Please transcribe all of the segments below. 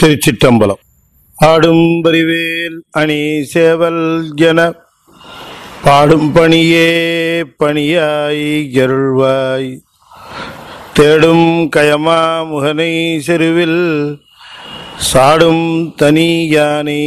திருச்சிற்றம்பலம் ஆடும் பரிவேல் அணி சேவல் என பாடும் பணியே பணியாய் அருள்வாய் தேடும் கயமா முகனை செருவில் சாடும் தனி யானை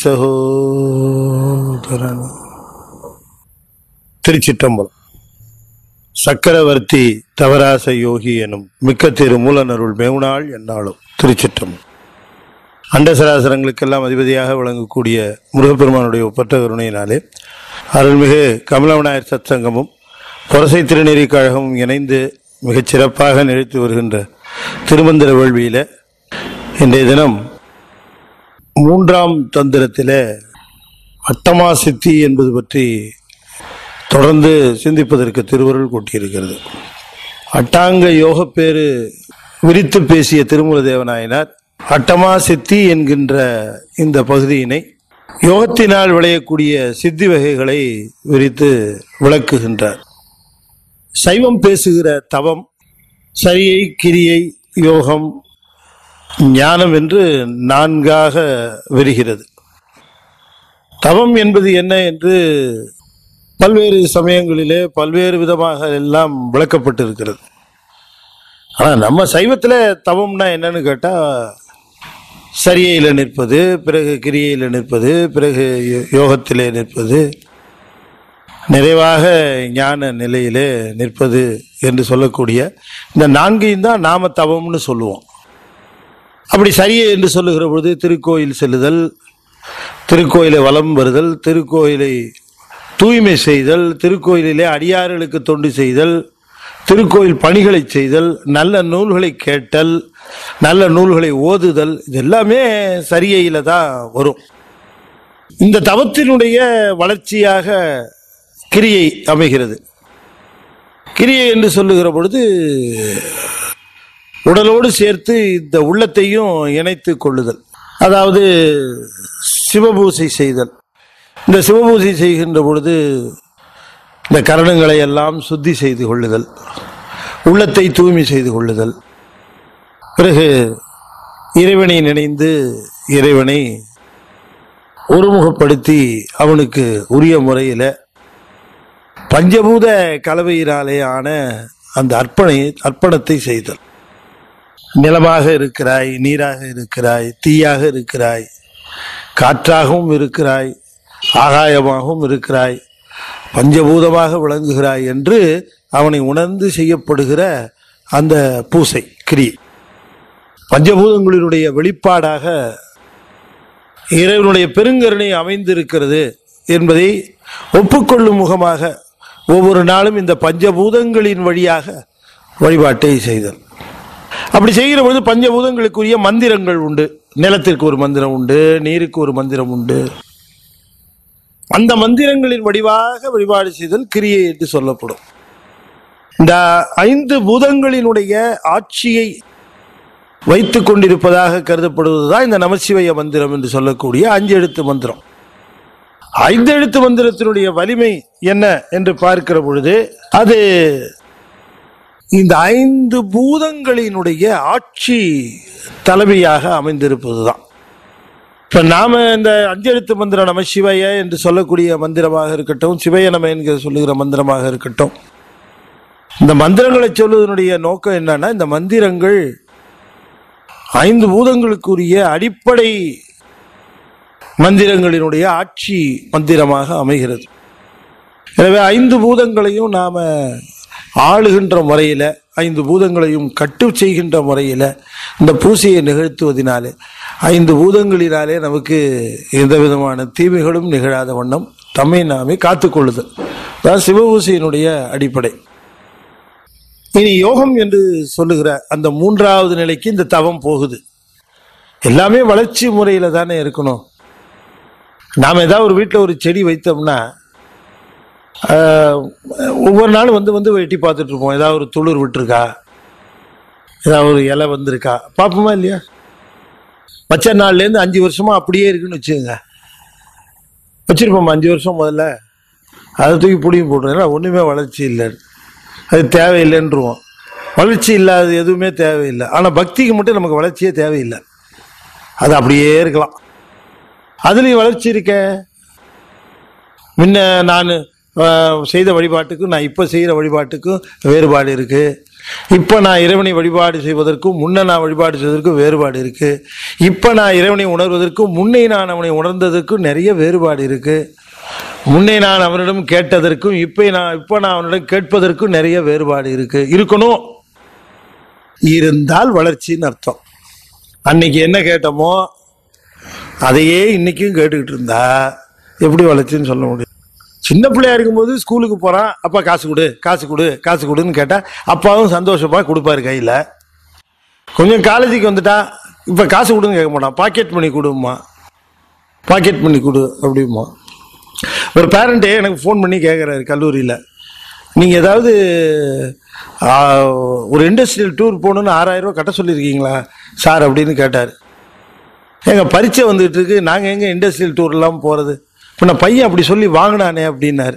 சகோதரன் திருச்சிற்றம்பலம் சக்கரவர்த்தி தவராச யோகி எனும் மிக்க திரு மூலனருள் மேவுநாள் என்னாலும் திருச்சிற்றம்பலம் அண்டசராசரங்களுக்கெல்லாம் அதிபதியாக விளங்கக்கூடிய முருகப்பெருமானுடைய ஒப்பற்ற கருணையினாலே அருள்மிகு கமலவிநாயகர் சத்சங்கமும் புரசை திருநெறி கழகமும் இணைந்து மிகச் சிறப்பாக நிகழ்த்தி வருகின்ற திருமந்திர வேள்வியில இன்றைய தினம் மூன்றாம் தந்திரத்திலே அட்டமா சித்தி என்பது பற்றி தொடர்ந்து சிந்திப்பதற்கு திருவருள் கூட்டியிருக்கிறது அட்டாங்க யோகப்பேறு விரித்து பேசிய திருமூல தேவநாயனார் அட்டமா சித்தி என்கின்ற இந்த பகுதியினை யோகத்தினால் விளையக்கூடிய சித்தி வகைகளை விரித்து விளக்குகின்றார் சைவம் பேசுகிற தவம் சரியை கிரியை யோகம் ஞானம் என்று நான்காக விரிகிறது தவம் என்பது என்ன என்று பல்வேறு சமயங்களிலே பல்வேறு விதமாக எல்லாம் விளக்கப்பட்டிருக்கிறது ஆனால் நம்ம சைவத்தில் தவம்னா என்னன்னு கேட்டால் சரியையில் நிற்பது பிறகு கிரியையில் நிற்பது பிறகு யோ- யோகத்திலே நிற்பது நிறைவாக ஞான நிலையிலே நிற்பது என்று சொல்லக்கூடிய இந்த நான்கையும் தான் நாம தவம்னு சொல்லுவோம் அப்படி சரியை என்று சொல்லுகிற பொழுது திருக்கோயில் செல்லுதல் திருக்கோயிலை வலம் வருதல் திருக்கோயிலை தூய்மை செய்தல் திருக்கோயிலிலே அடியார்களுக்கு தொண்டு செய்தல் திருக்கோயில் பணிகளை செய்தல் நல்ல நூல்களை கேட்டல் நல்ல நூல்களை ஓதுதல் இது எல்லாமே சரியையில தான் வரும் இந்த தவத்தினுடைய வளர்ச்சியாக கிரியை அமைகிறது கிரியை என்று சொல்லுகிற பொழுது உடலோடு சேர்த்து இந்த உள்ளத்தையும் இணைத்து கொள்ளுதல் அதாவது சிவபூசை செய்தல் இந்த சிவபூசை செய்கின்ற பொழுது இந்த கரணங்களை எல்லாம் சுத்தி செய்து கொள்ளுதல் உள்ளத்தை தூய்மை செய்து கொள்ளுதல் பிறகு இறைவனை நினைந்து இறைவனை ஒருமுகப்படுத்தி அவனுக்கு உரிய முறையில் பஞ்சபூத கலவையினாலே ஆன அந்த அர்ப்பணை அர்ப்பணத்தை செய்தல் நிலமாக இருக்கிறாய் நீராக இருக்கிறாய் தீயாக இருக்கிறாய் காற்றாகவும் இருக்கிறாய் ஆகாயமாகவும் இருக்கிறாய் பஞ்சபூதமாக விளங்குகிறாய் என்று அவனை உணர்ந்து செய்யப்படுகிற அந்த பூசை கிரி பஞ்சபூதங்களினுடைய வெளிப்பாடாக இறைவனுடைய பெருங்கருணை அமைந்திருக்கிறது என்பதை ஒப்புக்கொள்ளும் முகமாக ஒவ்வொரு நாளும் இந்த பஞ்சபூதங்களின் வழியாக வழிபாட்டை செய்தல் அப்படி செய்கிற பொழுது பஞ்சபூதங்களுக்குரிய மந்திரங்கள் உண்டு நிலத்திற்கு ஒரு மந்திரம் உண்டு நீருக்கு ஒரு மந்திரம் உண்டு அந்த மந்திரங்களின் வடிவாக வழிபாடு செய்தல் கிரியை என்று சொல்லப்படும் இந்த ஐந்து பூதங்களினுடைய ஆட்சியை வைத்துக் கொண்டிருப்பதாக கருதப்படுவதுதான் இந்த நமசிவய மந்திரம் என்று சொல்லக்கூடிய அஞ்சு எழுத்து மந்திரம் ஐந்து எழுத்து மந்திரத்தினுடைய வலிமை என்ன என்று பார்க்கிற பொழுது அது இந்த ஐந்து பூதங்களினுடைய ஆட்சி தலைமையாக அமைந்திருப்பதுதான் இப்ப நாம இந்த அஞ்செழுத்து மந்திரம் நம சிவய என்று சொல்லக்கூடிய மந்திரமாக இருக்கட்டும் சிவய நம என்கிற சொல்லுகிற மந்திரமாக இருக்கட்டும் இந்த மந்திரங்களை சொல்வதனுடைய நோக்கம் என்னன்னா இந்த மந்திரங்கள் ஐந்து பூதங்களுக்குரிய அடிப்படை மந்திரங்களினுடைய ஆட்சி மந்திரமாக அமைகிறது எனவே ஐந்து பூதங்களையும் நாம ஆளுகின்ற முறையில் ஐந்து பூதங்களையும் கட்டு செய்கின்ற முறையில் இந்த பூசையை நிகழ்த்துவதினாலே ஐந்து பூதங்களினாலே நமக்கு எந்த விதமான தீமைகளும் நிகழாத வண்ணம் தம்மை நாமே காத்துக்கொள்ளுதல் அதான் சிவபூசையினுடைய அடிப்படை இனி யோகம் என்று சொல்லுகிற அந்த மூன்றாவது நிலைக்கு இந்த தவம் போகுது எல்லாமே வளர்ச்சி முறையில தானே இருக்கணும் நாம் ஏதாவது ஒரு வீட்டில் ஒரு செடி வைத்தோம்னா ஆஹ், ஒவ்வொரு நாளும் வந்து வந்து வெட்டி பார்த்துட்டு இருப்போம் ஏதாவது ஒரு துளிர் விட்டுருக்கா ஏதாவது ஒரு இலை வந்திருக்கா பார்ப்போமா இல்லையா வச்ச நாள்லேருந்து அஞ்சு வருஷமா அப்படியே இருக்குன்னு வச்சுக்கோங்க வச்சிருப்போம் அஞ்சு வருஷம் முதல்ல அதை தூக்கி பிடிங்கி போட்டுருவோம் ஏன்னா ஒன்றுமே வளர்ச்சி இல்லை அது தேவையில்லைன்றுவோம் வளர்ச்சி இல்லாத எதுவுமே தேவையில்லை ஆனால் பக்திக்கு மட்டும் நமக்கு வளர்ச்சியே தேவையில்லை அது அப்படியே இருக்கலாம் அதுலயும் வளர்ச்சி இருக்க முன்ன நான் செய்த வழிபாட்டுக்கும் நான் இப்போ செய்கிற வழிபாட்டுக்கும் வேறுபாடு இருக்கு இப்போ நான் இறைவனை வழிபாடு செய்வதற்கும் முன்ன நான் வழிபாடு செய்வதற்கும் வேறுபாடு இருக்கு இப்போ நான் இறைவனை உணர்வதற்கும் முன்னே நான் அவனை உணர்ந்ததற்கும் நிறைய வேறுபாடு இருக்கு முன்னே நான் அவனிடம் கேட்டதற்கும் இப்போ நான் இப்போ நான் அவனிடம் கேட்பதற்கும் நிறைய வேறுபாடு இருக்கு இருக்கணும் இருந்தால் வளர்ச்சின்னு அர்த்தம் அன்னைக்கு என்ன கேட்டோமோ அதையே இன்னைக்கும் கேட்டுக்கிட்டு இருந்தா எப்படி வளர்ச்சின்னு சொல்ல முடியும் சின்ன பிள்ளையா இருக்கும்போது ஸ்கூலுக்கு போறான் அப்பா காசு கொடு காசு கொடு காசு கொடுன்னு கேட்டா அப்பாவும் சந்தோஷமா கொடுப்பாரு கையில கொஞ்சம் காலேஜுக்கு வந்துட்டா இப்ப காசு கொடுன்னு கேட்க மாட்டான் பாக்கெட் மணி கொடுமா பாக்கெட் மணி கொடு அப்படிமா ஒரு பேரண்ட்டே எனக்கு ஃபோன் பண்ணி கேட்குறாரு கல்லூரியில் நீங்கள் ஏதாவது ஆ, ஒரு இண்டஸ்ட்ரியல் டூர் போகணுன்னு ஆறாயிரம் ரூபாய் கட்ட சொல்லியிருக்கீங்களா சார் அப்படின்னு கேட்டார் எங்கள் பரீட்சை வந்துகிட்டு இருக்கு நாங்கள் எங்கே இண்டஸ்ட்ரியல் டூர்லாம் போகிறது இப்போ நான் பையன் அப்படி சொல்லி வாங்கினானே அப்படின்னாரு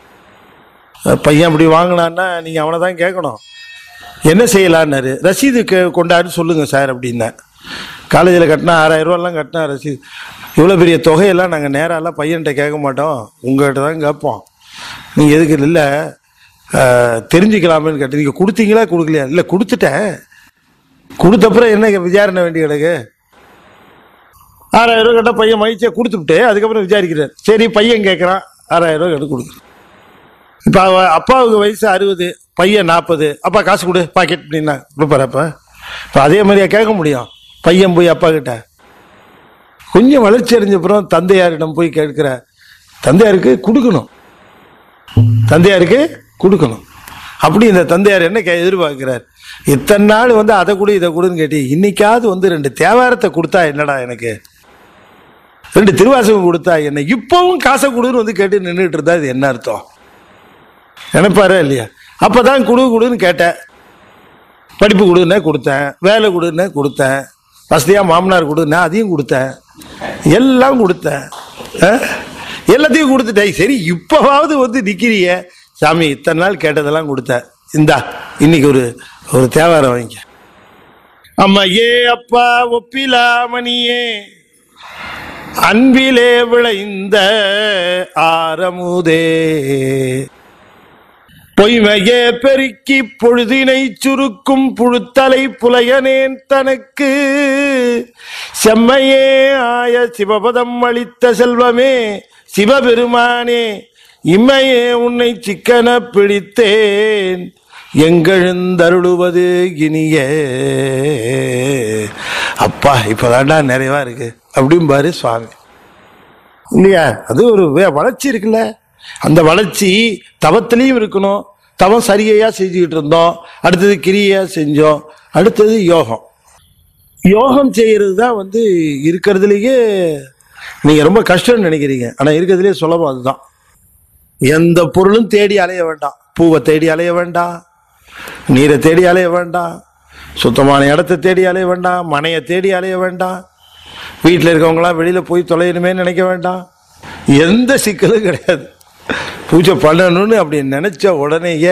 அஹ் பையன் அப்படி வாங்கினான்னா நீங்கள் அவனை தான் கேட்கணும் என்ன செய்யலான்னாரு ரசீது கே கொண்டாடு சொல்லுங்க சார் அப்படின்னேன் காலேஜில் கட்டினா ஆறாயிரம் ரூபாலாம் கட்டினா ரசீது இவ்வளோ பெரிய தொகையெல்லாம் நாங்கள் நேராலாம் பையன்கிட்ட கேட்க மாட்டோம் உங்கள்கிட்ட தான் கேட்போம் நீங்கள் எதுக்கு இல்லை தெரிஞ்சுக்கலாமேன்னு கேட்டு நீங்கள் கொடுத்தீங்களா கொடுக்கலையா இல்லை கொடுத்துட்டேன் கொடுத்தப்புறம் என்ன விசாரணை வேண்டி கிடக்கு ஆறாயிரம் ரூபாய் கேட்டால் பையன் மகிழ்ச்சியாக கொடுத்துவிட்டு அதுக்கப்புறம் விசாரிக்கிறார் சரி பையன் கேட்குறான் ஆறாயிரம் ரூபாய் கேட்டு கொடுக்குறேன் இப்போ அவ அப்பாவுக்கு வயசு அறுபது பையன் நாற்பது அப்பா காசு கொடு பாக்கெட் அப்படின்னா கொடுப்பாரப்ப இப்போ அதே மாதிரியா கேட்க முடியும் பையன் போய் அப்பா கிட்ட கொஞ்சம் வளர்ச்சி அடைஞ்சப்புறம் தந்தையாரிடம் போய் கேட்கிற தந்தையாருக்கு கொடுக்கணும் தந்தையாருக்கு கொடுக்கணும் அப்படி இந்த தந்தையார் என்ன கே- எதிர்பார்க்கிறார் இத்தனை நாள் வந்து அதை கொடு இதை கொடுன்னு கேட்டி இன்னைக்காவது வந்து ரெண்டு தேவாரத்தை கொடுத்தா என்னடா எனக்கு ரெண்டு திருவாசகம் கொடுத்தா என்ன இப்பவும் காசை கொடுன்னு வந்து கேட்டு நின்றுட்டு இருந்தா இது என்ன அர்த்தம் நினைப்பாரா இல்லையா அப்பதான் குடு குடுன்னு கேட்டேன் படிப்பு கொடுன்னே கொடுத்தேன் வேலை கொடுன்னே கொடுத்தேன் வசதியா மாமனார் கொடுன்னா அதையும் கொடுத்தேன் எல்லாம் கொடுத்தேன் அஹ்? எல்லாத்தையும் கொடுத்துட்டேன் சரி இப்பவாவது வந்து நிக்கிறிய சாமி இத்தனை நாள் கேட்டதெல்லாம் கொடுத்தேன் இந்தா இன்னைக்கு ஒரு ஒரு தேவாரம் வாங்கிக்க அம்மா ஏ அப்பா ஒப்பிலாமணியே அன்பிலே விளைந்த ஆரமுதே பொய்மையே பெருக்கி பொழுதினை சுருக்கும் புழுத்தலை புலையனேன் தனக்கு செம்மையே ஆய சிவபதம் அளித்த செல்வமே சிவபெருமானே இம்மையே உன்னை சிக்கன பிடித்தேன் எங்கெழுந்தருளுவது இனிய அப்பா இப்பதான்டா நிறைவா இருக்கு அப்படிம்பாரு சுவாமி இல்லையா அது ஒரு வே- வளர்ச்சி இருக்குல்ல அந்த வளர்ச்சி தவத்திலையும் இருக்கணும் தவம் சரியா செஞ்சுக்கிட்டு இருந்தோம் அடுத்தது கிரியா செஞ்சோம் அடுத்தது யோகம் யோகம் செய்யறது தான் வந்து இருக்கிறதுலயே நீங்க ரொம்ப கஷ்டம்னு நினைக்கிறீங்க ஆனா இருக்கிறதுலயே சுலபம் அதுதான் எந்த பொருளும் தேடி அலைய வேண்டாம் பூவை தேடி அலைய வேண்டாம் நீரை தேடி அலைய வேண்டாம் சுத்தமான இடத்த தேடி அலைய வேண்டாம் மனையை தேடி அலைய வேண்டாம் வீட்டில் இருக்கவங்களாம் வெளியில் போய் தொலையணுமே நினைக்க வேண்டாம் எந்த சிக்கலும் கிடையாது பூஜை பண்ணணும்னு அப்படி நினைச்ச உடனேயே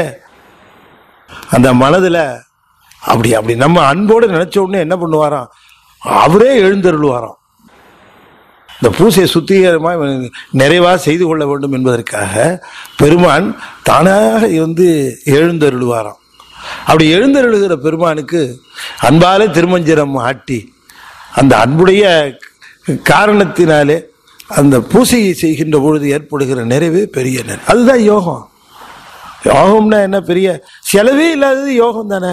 அந்த மனதில் அப்படி அப்படி நம்ம அன்போடு நினைச்ச உடனே என்ன பண்ணுவாராம் அவரே எழுந்தருளுவாராம் இந்த பூசையை சுத்திகரமாக நிறைவாக செய்து கொள்ள வேண்டும் என்பதற்காக பெருமான் தானாக வந்து எழுந்தருளுவாராம் அப்படி எழுந்தருளுகிற பெருமானுக்கு அன்பாலே திருமஞ்சனம் ஆட்டி அந்த அன்புடைய காரணத்தினாலே அந்த பூசையை செய்கின்ற பொழுது ஏற்படுகிற நிறைவே பெரிய நிறைவு அதுதான் யோகம் யோகம்னா என்ன பெரிய செலவே இல்லாதது யோகம் தானே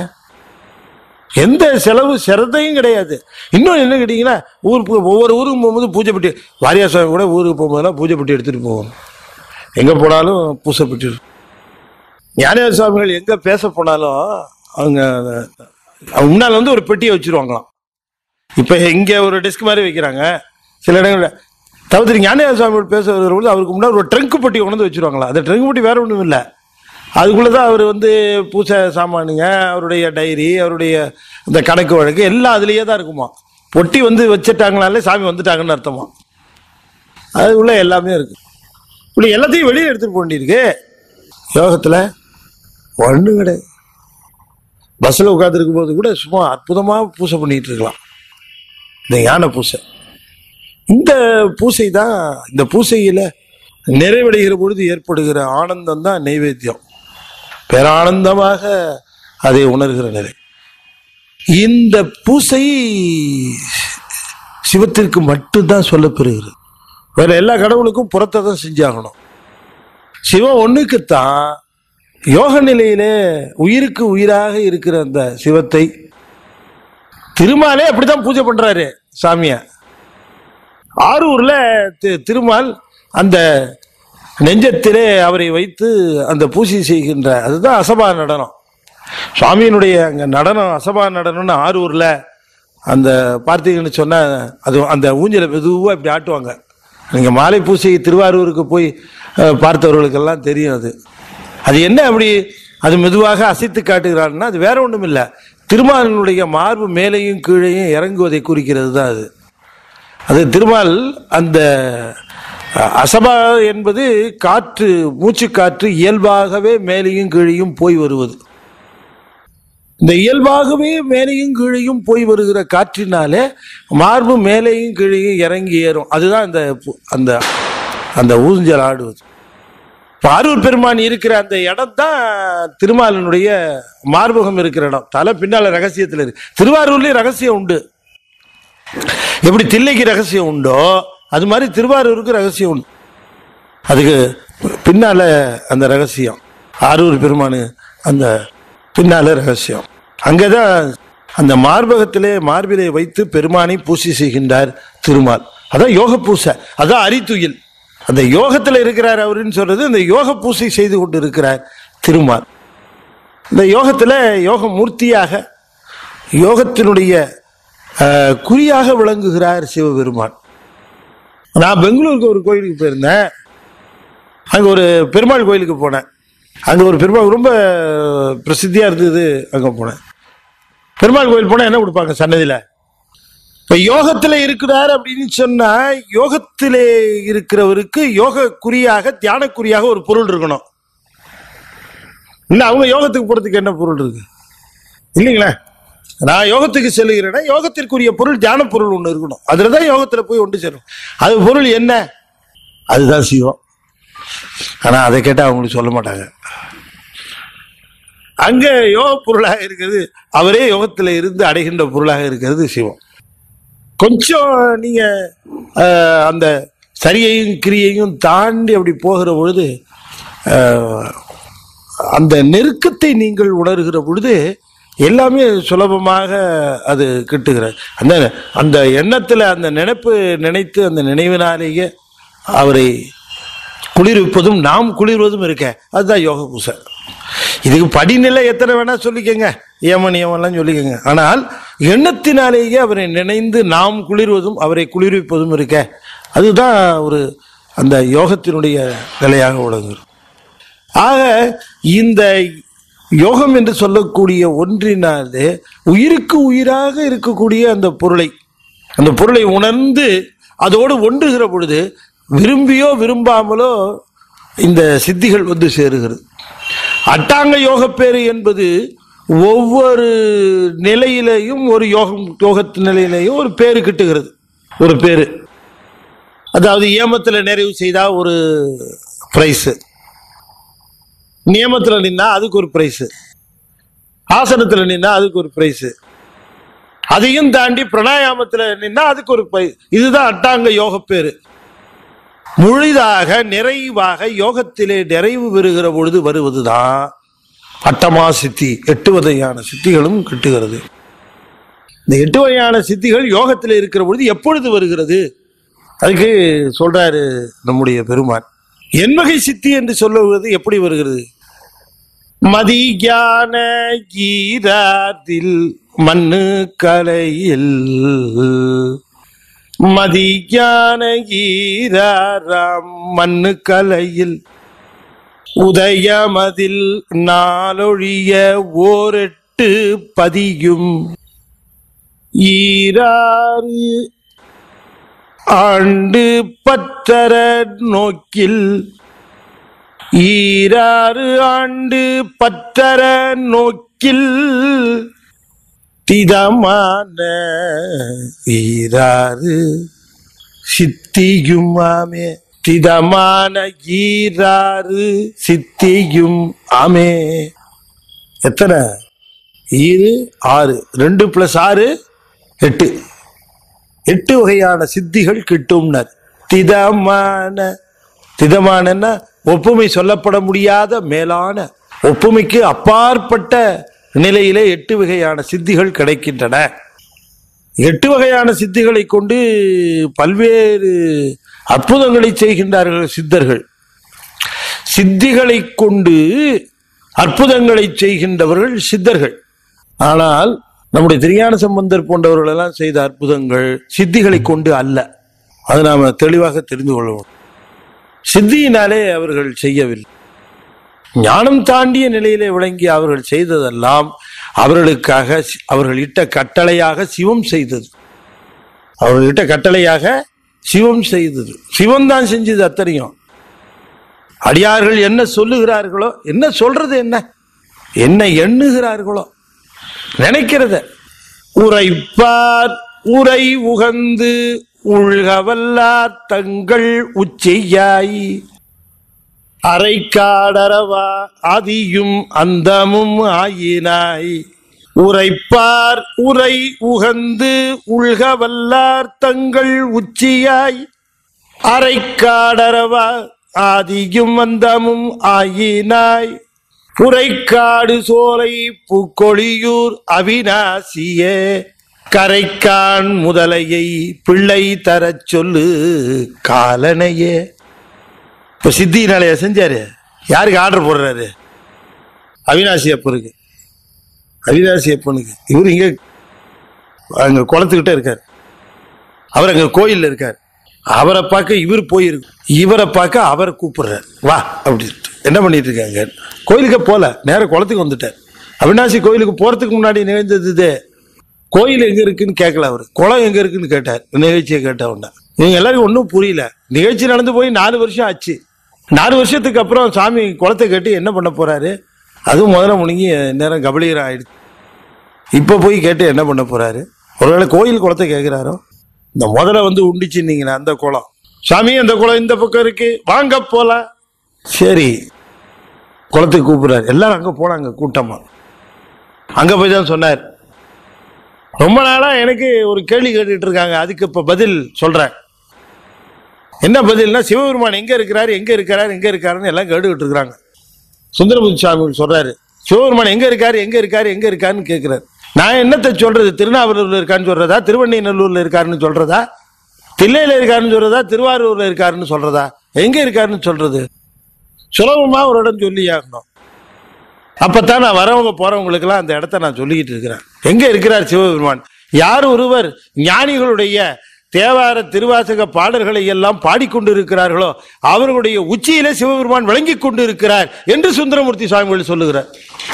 எந்த செலவு சிரத்தையும் கிடையாது இன்னும் என்ன கேட்டீங்கன்னா ஊருக்கு ஒவ்வொரு ஊருக்கு போகும்போது பூஜை பெட்டி வாரியா சுவாமி கூட ஊருக்கு போகும்போதெல்லாம் பூஜை பெட்டி எடுத்துட்டு போவோம் எங்க போனாலும் பூசை பெட்டி இருக்கும். ஞானேந்திர சுவாமிகள் எங்க பேச போனாலும் அவங்க அவங்க முன்னால் வந்து ஒரு பெட்டியை வச்சிருவாங்களாம் இப்ப இங்க ஒரு டெஸ்க் மாதிரி வைக்கிறாங்க சில இடங்கள்ல தவிர்த்து ஞானேந்திர சுவாமிகள் பேச வரும்போது அவருக்கு முன்னாடி ஒரு ட்ரங்க் பெட்டி கொண்டு வந்து வச்சிருவாங்களா அந்த ட்ரங்க் பெட்டி வேற ஒன்றும் இல்லை அதுக்குள்ளதான் அவர் வந்து பூசை சாமானுங்க அவருடைய டைரி அவருடைய இந்த கணக்கு வழக்கு எல்லாம் அதுலயே தான் இருக்குமா பொட்டி வந்து வச்சுட்டாங்கனாலே சாமி வந்துட்டாங்கன்னு அர்த்தமா அதுக்குள்ள எல்லாமே இருக்கு இப்படி எல்லாத்தையும் வெளியே எடுத்துட்டு போக வேண்டியிருக்கு யோகத்துல ஒன்றும் கிடையாது பஸ்ஸில் உட்காந்துருக்கும் போது கூட சும்மா அற்புதமாக பூசை பண்ணிட்டு இருக்கலாம் இந்த யானை பூசை இந்த பூசை தான் இந்த பூசையில நிறைவடைகிற பொழுது ஏற்படுகிற ஆனந்தம் தான் நைவேத்தியம் பேரானந்தமாக அதை உணர்கிற நிலை இந்த பூசை சிவத்திற்கு மட்டும்தான் சொல்லப்பெறுகிறது வேற எல்லா கடவுளுக்கும் புறத்தை தான் செஞ்சாகணும் சிவம் ஒண்ணுக்குத்தான் யோக நிலையிலே உயிருக்கு உயிராக இருக்கிற அந்த சிவத்தை திருமாலே அப்படித்தான் பூஜை பண்றாரு சாமிய ஆரூர்ல தி- திருமால் அந்த நெஞ்சத்திலே அவரை வைத்து அந்த பூஜை செய்கின்ற அதுதான் அசபா நடனம் சுவாமியினுடைய அங்க நடனம் அசபா நடனம்னு ஆரூர்ல அந்த பார்த்தீங்கன்னு சொன்னா அது அந்த ஊஞ்சலை மெதுவாக இப்படி ஆட்டுவாங்க நீங்க மாலை பூசை திருவாரூருக்கு போய் அஹ், பார்த்தவர்களுக்கெல்லாம் தெரியும் அது அது என்ன அப்படி அது மெதுவாக அசைத்து காட்டுகிறான்னா அது வேற ஒன்றும் இல்லை திருமாலினுடைய மார்பு மேலேயும் கீழேயும் இறங்குவதை குறிக்கிறது தான் அது அது திருமால் அந்த அஹ், அசபா என்பது காற்று மூச்சு காற்று இயல்பாகவே மேலேயும் கீழேயும் போய் வருவது இந்த இயல்பாகவே மேலேயும் கீழேயும் போய் வருகிற காற்றினாலே மார்பு மேலேயும் கீழேயும் இறங்கி ஏறும் அதுதான் அந்த பு- அந்த அந்த ஊஞ்சல் ஆடுவது இப்ப ஆரூர் பெருமான் இருக்கிற அந்த இடம் தான் திருமாலினுடைய மார்பகம் இருக்கிற இடம் தலை பின்னால ரகசியத்தில் இருக்கு திருவாரூர்லயும் ரகசியம் உண்டு எப்படி தில்லைக்கு ரகசியம் உண்டோ அது மாதிரி திருவாரூருக்கு ரகசியம் உண்டு அதுக்கு பின்னால அந்த ரகசியம் ஆரூர் பெருமானு அந்த பின்னால ரகசியம் அங்கதான் அந்த மார்பகத்திலே மார்பிலே வைத்து பெருமானை பூசி செய்கின்றார் திருமால் அதான் யோக பூசை அதான் அரித்துயில் அந்த யோகத்துல இருக்கிறார் அவருன்னு சொல்றது இந்த யோக பூசை செய்து கொண்டு இருக்கிறார் திருமால் இந்த யோகத்துல யோக மூர்த்தியாக யோகத்தினுடைய அஹ், குறியாக விளங்குகிறார் சிவபெருமான் நான் பெங்களூருக்கு ஒரு கோயிலுக்கு போயிருந்தேன் அங்கே ஒரு பெருமாள் கோயிலுக்கு போனேன் அங்கே ஒரு பெருமாள் ரொம்ப பிரசித்தியாக இருந்தது அங்கே போனேன் பெருமாள் கோயில் போனால் என்ன கொடுப்பாங்க சன்னதியில் இப்போ யோகத்தில் இருக்கிறார் அப்படின்னு சொன்னால் யோகத்திலே இருக்கிறவருக்கு யோக குறியாக தியான குறியாக ஒரு பொருள் இருக்கணும் இல்லை அவங்க யோகத்துக்கு போகிறதுக்கு என்ன பொருள் இருக்கு இல்லைங்களா நான் யோகத்துக்கு செல்லுகிறேன்னா யோகத்திற்குரிய பொருள் தியான பொருள் ஒன்று இருக்கணும் அதில் தான் யோகத்தில் போய் ஒன்று சேரும் அது பொருள் என்ன அதுதான் சிவம் ஆனால் அதை கேட்டால் அவங்களுக்கு சொல்ல மாட்டாங்க அங்கே யோக பொருளாக இருக்கிறது அவரே யோகத்தில் இருந்து அடைகின்ற பொருளாக இருக்கிறது சிவம் கொஞ்சம் நீங்கள் அந்த சரியையும் கிரியையும் தாண்டி அப்படி போகிற பொழுது அஹ், அந்த நெருக்கத்தை நீங்கள் உணர்கிற பொழுது எல்லாமே சுலபமாக அது கிட்டுகிற அந்த அந்த எண்ணத்தில் அந்த நினைப்பு நினைத்து அந்த நினைவினாலேயே அவரை குளிர்விப்பதும் நாம் குளிர்வதும் இருக்க அதுதான் யோக பூசை இதுக்கு படிநிலை எத்தனை வேணா சொல்லிக்கங்க ஏமன் ஏமன்லாம் சொல்லிக்கங்க ஆனால் எண்ணத்தினாலேயே அவரை நினைந்து நாம் குளிர்வதும் அவரை குளிர்விப்பதும் இருக்க அதுதான் ஒரு அந்த யோகத்தினுடைய நிலையாக விளங்குகிறது ஆக இந்த யோகம் என்று சொல்லக்கூடிய ஒன்றினாலே உயிருக்கு உயிராக இருக்கக்கூடிய அந்த பொருளை அந்த பொருளை உணர்ந்து அதோடு ஒன்றுகிற பொழுது விரும்பியோ விரும்பாமலோ இந்த சித்திகள் வந்து சேருகிறது அட்டாங்க யோகப்பேறு என்பது ஒவ்வொரு நிலையிலேயும் ஒரு யோகம் யோகத்து நிலையிலேயும் ஒரு பேரு கிட்டுகிறது ஒரு பேரு அதாவது ஏமத்தில் நிறைவு செய்தா ஒரு பிரைஸு நியமத்துல நின்னா அதுக்கு ஒரு பிரைஸ் ஆசனத்துல நின்னா அதுக்கு ஒரு பிரைஸ் அதையும் தாண்டி பிராணாயாமத்துல நின்னா அதுக்கு ஒரு பிரைஸ் இதுதான் அட்டாங்க யோக பேரு முழுதாக நிறைவாக யோகத்திலே நிறைவு பெறுகிற பொழுது வருவதுதான் அட்டமா சித்தி எட்டு வகையான சித்திகளும் கிட்டுகிறது இந்த எட்டு வகையான சித்திகள் யோகத்தில் இருக்கிற பொழுது எப்பொழுது வருகிறது அதுக்கு சொல்றாரு நம்முடைய பெருமான் என்வகை சித்தி என்று சொல்லுவது எப்படி வருகிறது மதியான ஈராத்தில் மண்ணு கலையில் மதியான ஈராராம் மண்ணு கலையில் உதயமதில் நாளொழிய ஓரெட்டு பதியும் ஈராறு ஆண்டு பற்றற நோக்கில் ஈராறு ஆண்டு பற்றற நோக்கில் திதமான ஈராறு சித்தியுமாமே திதமான ஈராறு சித்தியும் ஆமே எத்தனை ஈரு ஆறு ரெண்டு பிளஸ் ஆறு எட்டு எட்டு வகையான சித்திகள் கிட்டும்னர் திதமான திதமானன்னா ஒப்புமை சொல்லப்பட முடியாத மேலான ஒப்புமைக்கு அப்பாற்பட்ட நிலையிலே எட்டு வகையான சித்திகள் கிடைக்கின்றன எட்டு வகையான சித்திகளை கொண்டு பல்வேறு அற்புதங்களை செய்கின்றார்கள் சித்தர்கள் சித்திகளை கொண்டு அற்புதங்களை செய்கின்றவர்கள் சித்தர்கள் ஆனால் நம்முடைய திருஞான சம்பந்தர் போன்றவர்கள் எல்லாம் செய்த அற்புதங்கள் சித்திகளை கொண்டு அல்ல அது நாம தெளிவாக தெரிந்து கொள்ளணும் சித்தியினாலே அவர்கள் செய்யவில்லை ஞானம் தாண்டிய நிலையிலே விளங்கி அவர்கள் செய்ததெல்லாம் அவர்களுக்காக சி- அவர்கள் இட்ட கட்டளையாக சிவம் செய்தது அவர்கள் இட்ட கட்டளையாக சிவம் செய்தது சிவம் தான் செஞ்சது அத்தனையும் அடியார்கள் என்ன சொல்லுகிறார்களோ என்ன சொல்றது என்ன என்ன எண்ணுகிறார்களோ நினைக்கிறத உரைப்பார் உரை உகந்து உள்கவல்லார் தங்கள் உச்சியாய் அரைக்காடரவா ஆதியும் அந்தமும் ஆயினாய் உரைப்பார் உரை உகந்து உள்கவல்லார் தங்கள் உச்சியாய் அரைக்காடரவா ஆதியும் அந்தமும் ஆயினாய் புரைக்காடு சோலை பூக்கொழியூர் அவிநாசியே கரைக்கான் முதலையை பிள்ளை தரச் சொல்லு காலனையே இப்ப சித்தினாலய செஞ்சாரு யாருக்கு ஆர்டர் போடுறாரு அவினாசி அப்பனுக்கு அவினாசி அப்பனுக்கு இவர் இங்க அங்க குளத்துக்கிட்ட இருக்கார் அவர் அங்க கோயில்ல இருக்கார் அவரை பார்க்க இவர் போயிருக்கு இவரை பார்க்க அவரை கூப்பிடுறாரு வா அப்படின்ட்டு என்ன பண்ணிட்டு இருக்காங்க கோயிலுக்கு போல நேரா குளத்துக்கு வந்துட்டார் அவினாசி கோயிலுக்கு போறதுக்கு முன்னாடி நிகழ்ந்தது இது கோயில் எங்க இருக்குன்னு கேட்கல அவர் குளம் எங்க இருக்குன்னு கேட்டார் நிகழ்ச்சியை கேட்ட உடனே இவங்க எல்லாருக்கும் ஒன்றும் புரியல நிகழ்ச்சி நடந்து போய் நாலு வருஷம் ஆச்சு நாலு வருஷத்துக்கு அப்புறம் சாமி குளத்தை கட்டி என்ன பண்ண போறாரு அதுவும் முதல்ல முழுங்கி நேரம் கபலீரம் ஆயிடுச்சு இப்போ போய் கேட்டு என்ன பண்ண போறாரு ஒருவேளை கோயில் குளத்தை கேட்கிறாரோ இந்த முதல்ல வந்து உண்டிச்சுன்னீங்களே அந்த குளம் சாமி அந்த குளம் இந்த பக்கம் இருக்கு வாங்க போலாம் சரி குளத்துக்கு கூப்பிடுறாரு எல்லாரும் அங்க போனாங்க கூட்டமா அங்க போய் தான் சொன்னார் ரொம்ப நாளா எனக்கு ஒரு கேள்வி கேட்டுட்டு இருக்காங்க அதுக்கு இப்ப பதில் சொல்றேன் என்ன பதில்னா சிவபெருமான் எங்க இருக்கிறாரு எங்க இருக்கிறாரு எங்க இருக்காருன்னு எல்லாம் கேட்டுக்கிட்டு இருக்கிறாங்க சுந்தரபுரி சுவாமி சொல்றாரு சிவபெருமான் எங்க இருக்காரு எங்க இருக்காரு எங்க இருக்காருன்னு கேட்கிறாரு நான் என்னத்தை சொல்றது திருநாவலூர்ல இருக்கான்னு சொல்றதா திருவண்ணைநல்லூர்ல இருக்காருன்னு சொல்றதா தில்லையில இருக்காருன்னு சொல்றதா திருவாரூர்ல இருக்காருன்னு சொல்றதா எங்க இருக்காருன்னு சொல்றது சுலபமா ஒரு இடம் சொல்லி ஆகணும் அப்பத்தான் நான் வரவங்க போறவங்களுக்கெல்லாம் அந்த இடத்த நான் சொல்லிக்கிட்டு இருக்கிறேன் எங்க இருக்கிறார் சிவபெருமான் யார் ஒருவர் ஞானிகளுடைய தேவார திருவாசக பாடல்களை எல்லாம் பாடிக்கொண்டிருக்கிறார்களோ அவர்களுடைய உச்சியிலே சிவபெருமான் விளங்கிக் கொண்டிருக்கிறார் என்று சுந்தரமூர்த்தி சுவாமிகள் சொல்லுகிறார்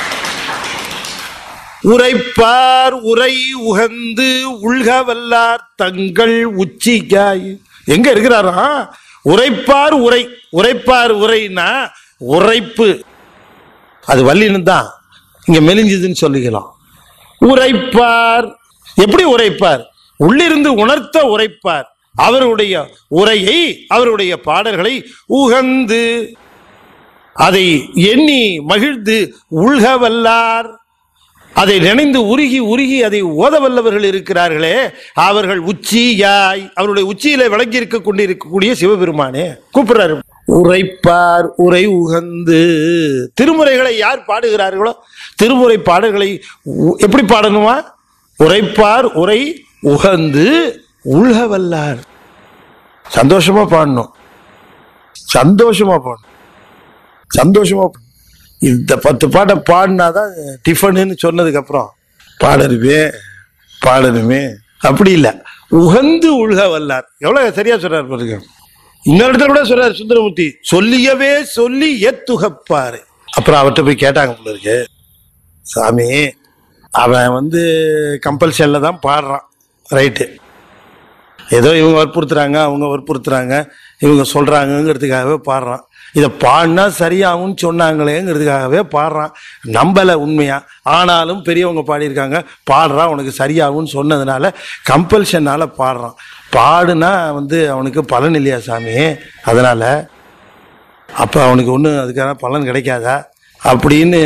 உரைப்பார் உரை உகந்து உள்க வல்லார் தங்கள் உச்சிக்காய் எங்க இருக்கிறாரா உரைப்பார் உரை உரைப்பார் உரைனா உரைப்பு அது வல்லினம் தான் இங்க மெலிஞ்சதுன்னு சொல்லிக்கலாம் உரைப்பார் எப்படி உரைப்பார் உள்ளிருந்து உணர்த்த உரைப்பார் அவருடைய உரையை அவருடைய பாடல்களை உகந்து அதை எண்ணி மகிழ்ந்து உள்க வல்லார் அதை நினைந்து உருகி உருகி அதை ஓத வல்லவர்கள் இருக்கிறார்களே அவர்கள் உச்சியாய் அவருடைய உச்சியில விளங்கி இருக்க கொண்டிருக்கக்கூடிய சிவபெருமானே கூப்பிடுறாரு உரைப்பார் உரை உகந்து திருமுறைகளை யார் பாடுகிறார்களோ திருமுறை பாடல்களை உ- எப்படி பாடணுமா உரைப்பார் உரை உகந்து உள்க வல்லார் சந்தோஷமா பாடணும் சந்தோஷமா பாடணும் சந்தோஷமா பாடணும். இந்த பத்து பாட்டை பாடினாதான் டிஃபனுன்னு சொன்னதுக்கு அப்புறம் பாடணுமே பாடணுமே அப்படி இல்லை உகந்து உள்க வல்லார் எவ்வளவு சரியா சொல்றாரு பாருங்க இன்னொரு இடத்துல கூட சொல்றாரு சுந்தரமூர்த்தி சொல்லியவே சொல்லி ஏத்துகப்பாரு அப்புறம் அவர்கிட்ட போய் கேட்டாங்க போல இருக்கு சாமி அவன் வந்து கம்பல்ஷன்ல தான் பாடுறான் ரைட்டு ஏதோ இவங்க வற்புறுத்துறாங்க அவங்க வற்புறுத்துறாங்க இவங்க சொல்றாங்கங்கிறதுக்காகவே பாடுறான் இதை பாடினா சரியாகும்னு சொன்னாங்களேங்கிறதுக்காகவே பாடுறான் நம்பலை உண்மையா ஆனாலும் பெரியவங்க பாடியிருக்காங்க பாடுறான் உனக்கு சரியாகும்னு சொன்னதுனால கம்பல்ஷனால பாடுறான் பாடுனா வந்து அவனுக்கு பலன் இல்லையா சாமி அதனால அப்போ அவனுக்கு ஒன்றும் அதுக்கான பலன் கிடைக்காதா அப்படின்னு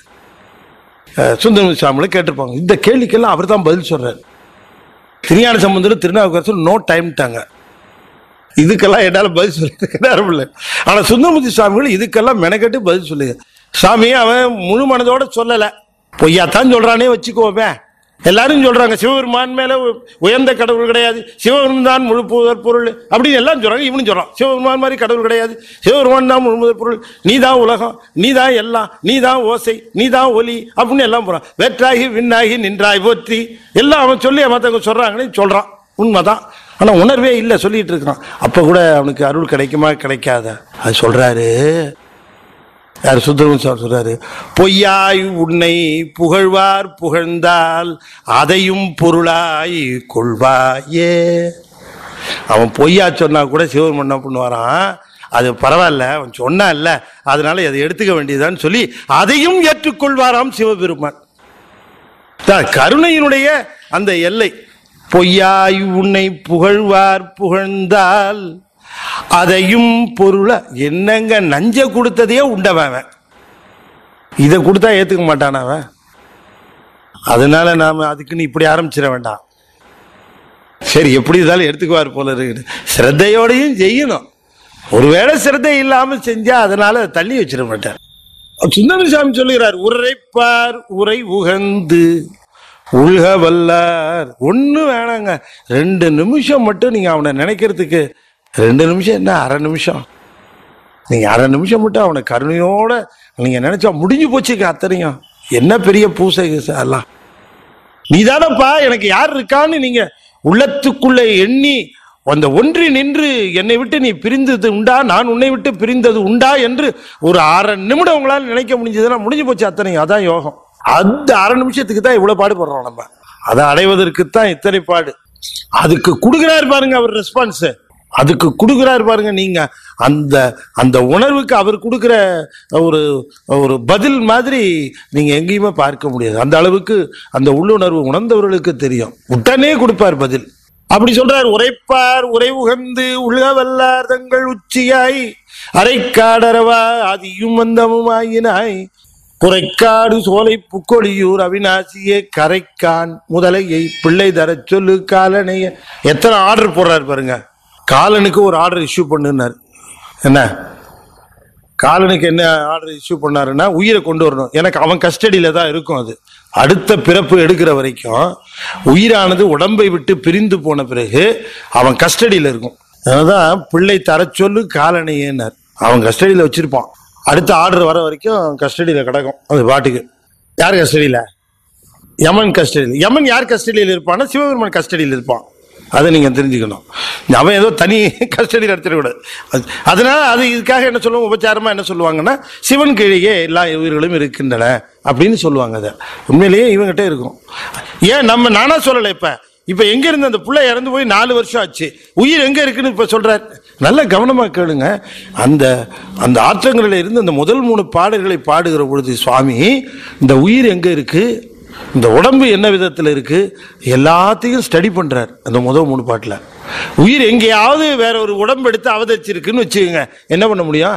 அஹ், சுந்தரமூர்த்தி சாமியில் கேட்டிருப்பாங்க இந்த கேள்விக்கெல்லாம் அவர் தான் பதில் சொல்றாரு திருஞான சம்பந்தரும் திருநாவுக்கரசர் நோ டைம்ட்டாங்க இதுக்கெல்லாம் என்னால் பதில் சொல்லிட்டு நேரம் இல்லை ஆனால் சுந்தரமூர்த்தி சுவாமிகள் இதுக்கெல்லாம் மெனக்கட்டு பதில் சொல்லுங்க சாமி அவன் முழு மனதோட சொல்லலை பொய்யாத்தான் சொல்றானே வச்சுக்கோமே எல்லாரும் சொல்றாங்க சிவபெருமான் மேல உ- உயர்ந்த கடவுள் கிடையாது சிவபெருமான் தான் முழு புதற் பொருள் அப்படின்னு எல்லாம் சொல்றாங்க இவனும் சொல்றான் சிவபெருமான் மாதிரி கடவுள் கிடையாது சிவபெருமான் தான் முழு முதற் பொருள் நீ தான் உலகம் நீ தான் எல்லாம் நீ தான் ஓசை நீ தான் ஒலி அப்படின்னு எல்லாம் போறான் வெற்றாகி விண்ணாகி நின்றாய் போற்றி எல்லாம் அவன் சொல்லி மற்றவங்க சொல்றாங்கன்னு சொல்றான் உண்மைதான் ஆனா உணர்வே இல்லை சொல்லிட்டு இருக்கான் அப்ப கூட அவனுக்கு அருள் கிடைக்குமா கிடைக்காதா அது சொல்றாரு யார் சுந்தரமன் சார் சொல்றாரு பொய்யாய் உன்னை புகழ்வார் புகழ்ந்தால் அதையும் பொருளாய் கொள்வாயே அவன் பொய்யா சொன்னா கூட சிவபெருமன் என்ன பண்ணுவாராம் அது பரவாயில்ல அவன் சொன்னா இல்ல அதனால அதை எடுத்துக்க வேண்டியதான்னு சொல்லி அதையும் ஏற்றுக்கொள்வாராம் சிவபெருமான் தான் கருணையினுடைய அந்த எல்லை பொய்யாய் உன்னை புகழ்வார் புகழ்ந்தால் அதையும் பொருள என்னங்க நஞ்ச கொடுத்ததையே உண்டவன் அவன். இதை கொடுத்தா ஏத்துக்க மாட்டான் அவன் அதனால நாம அதுக்குன்னு இப்படி ஆரம்பிச்சிட வேண்டாம் சரி எப்படி இருந்தாலும் எடுத்துக்குவார் போல இருக்கு சிரத்தையோடையும் செய்யணும் ஒருவேளை சிரத்தை இல்லாம செஞ்சா அதனால தள்ளி வச்சிட மாட்டார் சுந்தரசாமி சொல்லுகிறார் உரைப்பார் உரை உகந்து உள்க வல்லார் ஒண்ணு வேணாங்க ரெண்டு நிமிஷம் மட்டும் நீங்க அவனை நினைக்கிறதுக்கு ரெண்டு நிமிஷம் என்ன அரை நிமிஷம் நீங்க அரை நிமிஷம் மட்டும் அவனை கருணையோட நீங்க நினைச்சா முடிஞ்சு போச்சுங்க அத்தனையும் என்ன பெரிய பூசை எல்லாம் நீதானப்பா எனக்கு யார் இருக்கான்னு நீங்க உள்ளத்துக்குள்ள எண்ணி அந்த ஒன்றி நின்று என்னை விட்டு நீ பிரிந்தது உண்டா நான் உன்னை விட்டு பிரிந்தது உண்டா என்று ஒரு அரை நிமிடம் உங்களால் நினைக்க முடிஞ்சதுன்னா முடிஞ்சு போச்சு அத்தனையும் அதான் யோகம் அந்த அரை நிமிஷத்துக்கு தான் இவ்வளவு பாடுபடுறோம் நம்ம அதை அடைவதற்கு தான் இத்தனை பாடு அதுக்கு கொடுக்குறாரு பாருங்க அவர் ரெஸ்பான்ஸ் அதுக்கு கொடுக்குறாரு பாருங்க நீங்க அந்த அந்த உணர்வுக்கு அவர் கொடுக்குற ஒரு ஒரு பதில் மாதிரி நீங்க எங்கேயுமே பார்க்க முடியாது அந்த அளவுக்கு அந்த உள்ளுணர்வு உணர்ந்தவர்களுக்கு தெரியும் உடனே கொடுப்பார் பதில் அப்படி சொல்றார் உரைப்பார் உரை உகந்து உலக வல்லார் தங்கள் உச்சியாய் அரைக்காடரவா அதியும் வந்தமும் ஆயினாய் குறைக்காடு சோலை புக்கொழியூர் அவிநாசியே கரைக்கான் முதலையை பிள்ளை தரச் சொல்லு காலனைய எத்தனை ஆர்டர் போடுறாரு பாருங்க காலனுக்கு ஒரு ஆர்டர் இஷ்யூ பண்ணுனார் என்ன காலனுக்கு என்ன ஆர்டர் இஷ்யூ பண்ணாருன்னா உயிரை கொண்டு வரணும் எனக்கு அவன் கஸ்டடியில தான் இருக்கும் அது அடுத்த பிறப்பு எடுக்கிற வரைக்கும் உயிரானது உடம்பை விட்டு பிரிந்து போன பிறகு அவன் கஸ்டடியில இருக்கும் அதனாதான் பிள்ளை தரச் சொல்லு காலனையேன்னார் அவன் கஸ்டடியில வச்சிருப்பான் அடுத்த ஆர்டர் வர வரைக்கும் கஸ்டடியில கிடக்கும் அது பாட்டுக்கு யார் கஸ்டடியில யமன் கஸ்டடியில் யமன் யார் கஸ்டடியில் இருப்பான்னா சிவபெருமான் கஸ்டடியில் இருப்பான் அதை நீங்க தெரிஞ்சுக்கணும் அவன் ஏதோ தனி கஸ்டடியில் எடுத்துடக்கூடாது அது- அதனால அது இதுக்காக என்ன சொல்லுவாங்க உபச்சாரமா என்ன சொல்லுவாங்கன்னா சிவன் கீழே எல்லா உயிர்களும் இருக்கின்றன அப்படின்னு சொல்லுவாங்க அதை உண்மையிலேயே இவங்கிட்ட இருக்கும் ஏன் நம்ம நானா சொல்லலை இப்ப இப்ப எங்க இருந்து அந்த புள்ள இறந்து போய் நாலு வருஷம் ஆச்சு உயிர் எங்க இருக்குன்னு இப்ப சொல்றார் நல்ல கவனமா கேளுங்க அந்த அந்த ஆற்றங்களில் இருந்து அந்த முதல் மூணு பாடல்களை பாடுகிற பொழுது சுவாமி இந்த உயிர் எங்க இருக்கு இந்த உடம்பு என்ன விதத்தில் இருக்கு எல்லாத்தையும் ஸ்டடி பண்றார் அந்த முதல் மூணு பாட்டில் உயிர் எங்கேயாவது வேற ஒரு உடம்பு எடுத்து அவதரிச்சிருக்குன்னு வச்சுக்கோங்க என்ன பண்ண முடியும்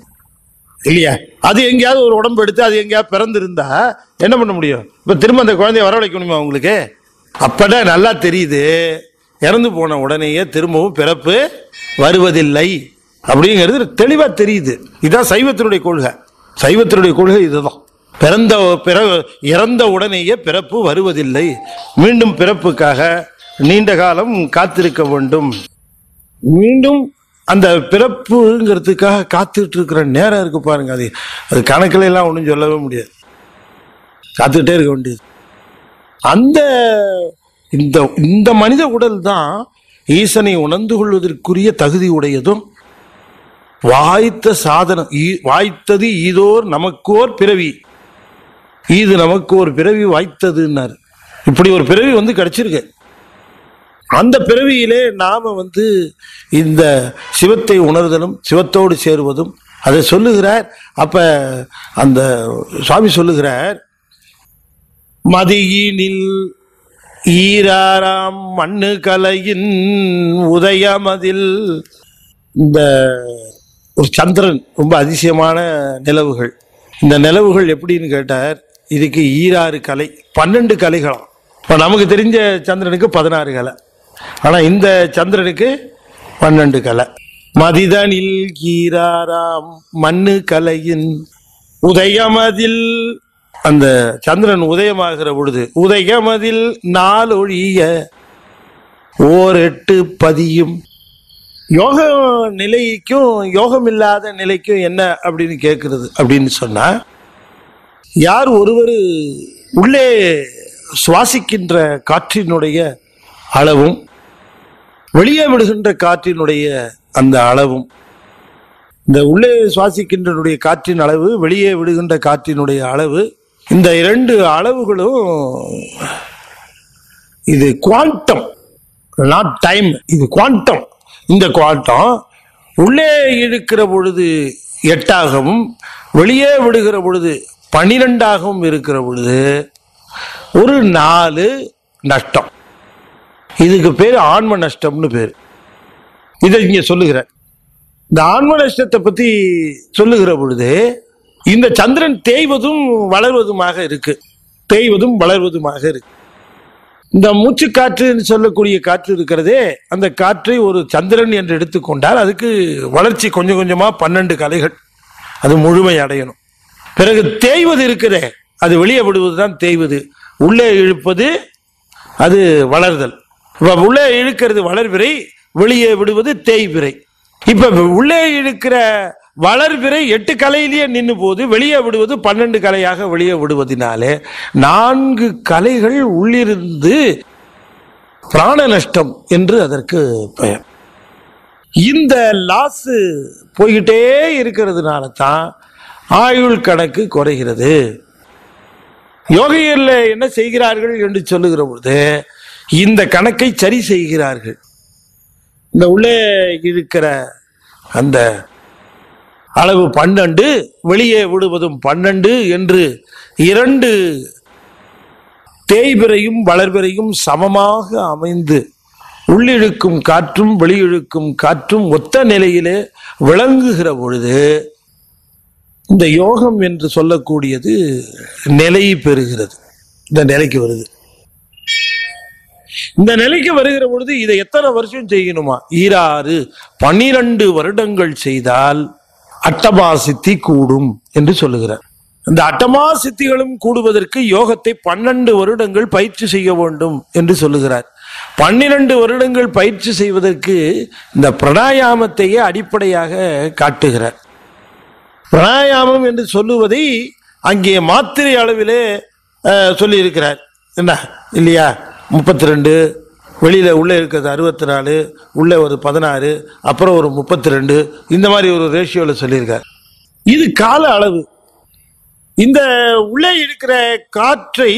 இல்லையா அது எங்கேயாவது ஒரு உடம்பு எடுத்து அது எங்கேயாவது பிறந்திருந்தா என்ன பண்ண முடியும் இப்ப திரும்ப அந்த குழந்தைய வரவழைக்கணுமா உங்களுக்கு அப்பதான் நல்லா தெரியுது இறந்து போன உடனேயே திரும்பவும் பிறப்பு வருவதில்லை அப்படிங்கிறது தெளிவா தெரியுது இதான் சைவத்தினுடைய கொள்கை சைவத்தினுடைய கொள்கை இதுதான் பிறந்த பிற இறந்த உடனேயே பிறப்பு வருவதில்லை மீண்டும் பிறப்புக்காக நீண்ட காலம் காத்திருக்க வேண்டும் மீண்டும் அந்த பிறப்புங்கிறதுக்காக காத்துட்டு இருக்கிற நேரம் இருக்கு பாருங்க அது அது கணக்குல எல்லாம் ஒன்றும் சொல்லவே முடியாது காத்துக்கிட்டே இருக்க வேண்டியது அந்த இந்த இந்த மனித உடல் தான் ஈசனை உணர்ந்து கொள்வதற்குரிய தகுதி உடையதும் வாய்த்த சாதனம் ஈ- வாய்த்தது ஈதோர் நமக்கோர் பிறவி இது நமக்கு ஒரு பிறவி வாய்த்ததுன்னாரு இப்படி ஒரு பிறவி வந்து கிடைச்சிருக்கு அந்த பிறவியிலே நாம வந்து இந்த சிவத்தை உணர்தலும் சிவத்தோடு சேருவதும் அதை சொல்லுகிறார் அப்ப அந்த சுவாமி சொல்லுகிறார் மதியினில் ஈராராம் மண்ணு கலையின் உதயமதில் இந்த ஒரு சந்திரன் ரொம்ப அதிசயமான நிலவுகள் இந்த நிலவுகள் எப்படின்னு கேட்டார் இதுக்கு ஈராறு கலை பன்னெண்டு கலைகளாம் இப்போ நமக்கு தெரிஞ்ச சந்திரனுக்கு பதினாறு கலை ஆனால் இந்த சந்திரனுக்கு பன்னெண்டு கலை மதிதனில் ஈராராம் மண்ணு கலையின் உதயமதில் அந்த சந்திரன் உதயமாகிற பொழுது உதயமதில் நாளொழிய ஓர் எட்டு பதியும் யோக நிலைக்கும் யோகம் இல்லாத நிலைக்கும் என்ன அப்படின்னு கேட்கிறது அப்படின்னு சொன்னா யார் ஒருவர் உள்ளே சுவாசிக்கின்ற காற்றினுடைய அளவும் வெளியே விடுகின்ற காற்றினுடைய அந்த அளவும் இந்த உள்ளே சுவாசிக்கின்றனுடைய காற்றின் அளவு வெளியே விடுகின்ற காற்றினுடைய அளவு இந்த இரண்டு அளவுகளும் இது குவாண்டம் நாட் டைம் இது குவாண்டம் இந்த குவாண்டம் உள்ளே இழுக்கிற பொழுது எட்டாகவும் வெளியே விடுகிற பொழுது பனிரெண்டாகவும் இருக்கிற பொழுது ஒரு நாலு நஷ்டம் இதுக்கு பேர் ஆன்ம நஷ்டம்னு பேர் இதை இங்க சொல்லுகிறேன் இந்த ஆன்ம நஷ்டத்தை பத்தி சொல்லுகிற பொழுது இந்த சந்திரன் தேய்வதும் வளர்வதுமாக இருக்கு தேய்வதும் வளர்வதுமாக இருக்கு இந்த மூச்சு காற்றுன்னு சொல்லக்கூடிய காற்று இருக்கிறதே அந்த காற்றை ஒரு சந்திரன் என்று எடுத்துக்கொண்டால் அதுக்கு வளர்ச்சி கொஞ்சம் கொஞ்சமா பன்னெண்டு கலைகள் அது முழுமை அடையணும் பிறகு தேய்வது இருக்குதே அது வெளியே விடுவது தான் தேய்வது உள்ளே இழுப்பது அது வளர்தல் இப்ப உள்ளே இழுக்கிறது வளர்விரை வெளியே விடுவது தேய்விரை இப்ப உள்ளே இழுக்கிற வளர்விரை எட்டு கலையிலேயே நின்று போது வெளியே விடுவது பன்னெண்டு கலையாக வெளியே விடுவதினாலே நான்கு கலைகள் உள்ளிருந்து பிராண நஷ்டம் என்று அதற்கு பெயர் இந்த லாஸ் போய்கிட்டே இருக்கிறதுனால தான் ஆயுள் கணக்கு குறைகிறது யோகியல்ல என்ன செய்கிறார்கள் என்று சொல்லுகிற பொழுது இந்த கணக்கை சரி செய்கிறார்கள் இந்த உள்ளே இருக்கிற அந்த அளவு பன்னெண்டு வெளியே விடுவதும் பன்னெண்டு என்று இரண்டு தேய்பிரையும் வளர்பிரையும் சமமாக அமைந்து உள்ளிழுக்கும் காற்றும் வெளியிழுக்கும் காற்றும் ஒத்த நிலையிலே விளங்குகிற பொழுது இந்த யோகம் என்று சொல்லக்கூடியது நிலை பெறுகிறது இந்த நிலைக்கு வருது இந்த நிலைக்கு வருகிற பொழுது இதை எத்தனை வருஷம் செய்யணுமா ஈராறு பன்னிரண்டு வருடங்கள் செய்தால் அட்டமா சித்தி கூடும் என்று சொல்லுகிறார் இந்த அட்டமா சித்திகளும் கூடுவதற்கு யோகத்தை பன்னெண்டு வருடங்கள் பயிற்சி செய்ய வேண்டும் என்று சொல்லுகிறார் பன்னிரண்டு வருடங்கள் பயிற்சி செய்வதற்கு இந்த பிராணாயாமத்தையே அடிப்படையாக காட்டுகிறார் பிராணாயாமம் என்று சொல்லுவதை அங்கே மாத்திரை அளவிலே அஹ், சொல்லியிருக்கிறார் என்ன இல்லையா முப்பத்தி ரெண்டு வெளியில் உள்ளே இருக்கிறது அறுபத்தி நாலு உள்ளே ஒரு பதினாறு அப்புறம் ஒரு முப்பத்தி ரெண்டு இந்த மாதிரி ஒரு ரேஷியோவில் சொல்லியிருக்கார் இது கால அளவு இந்த உள்ளே இருக்கிற காற்றை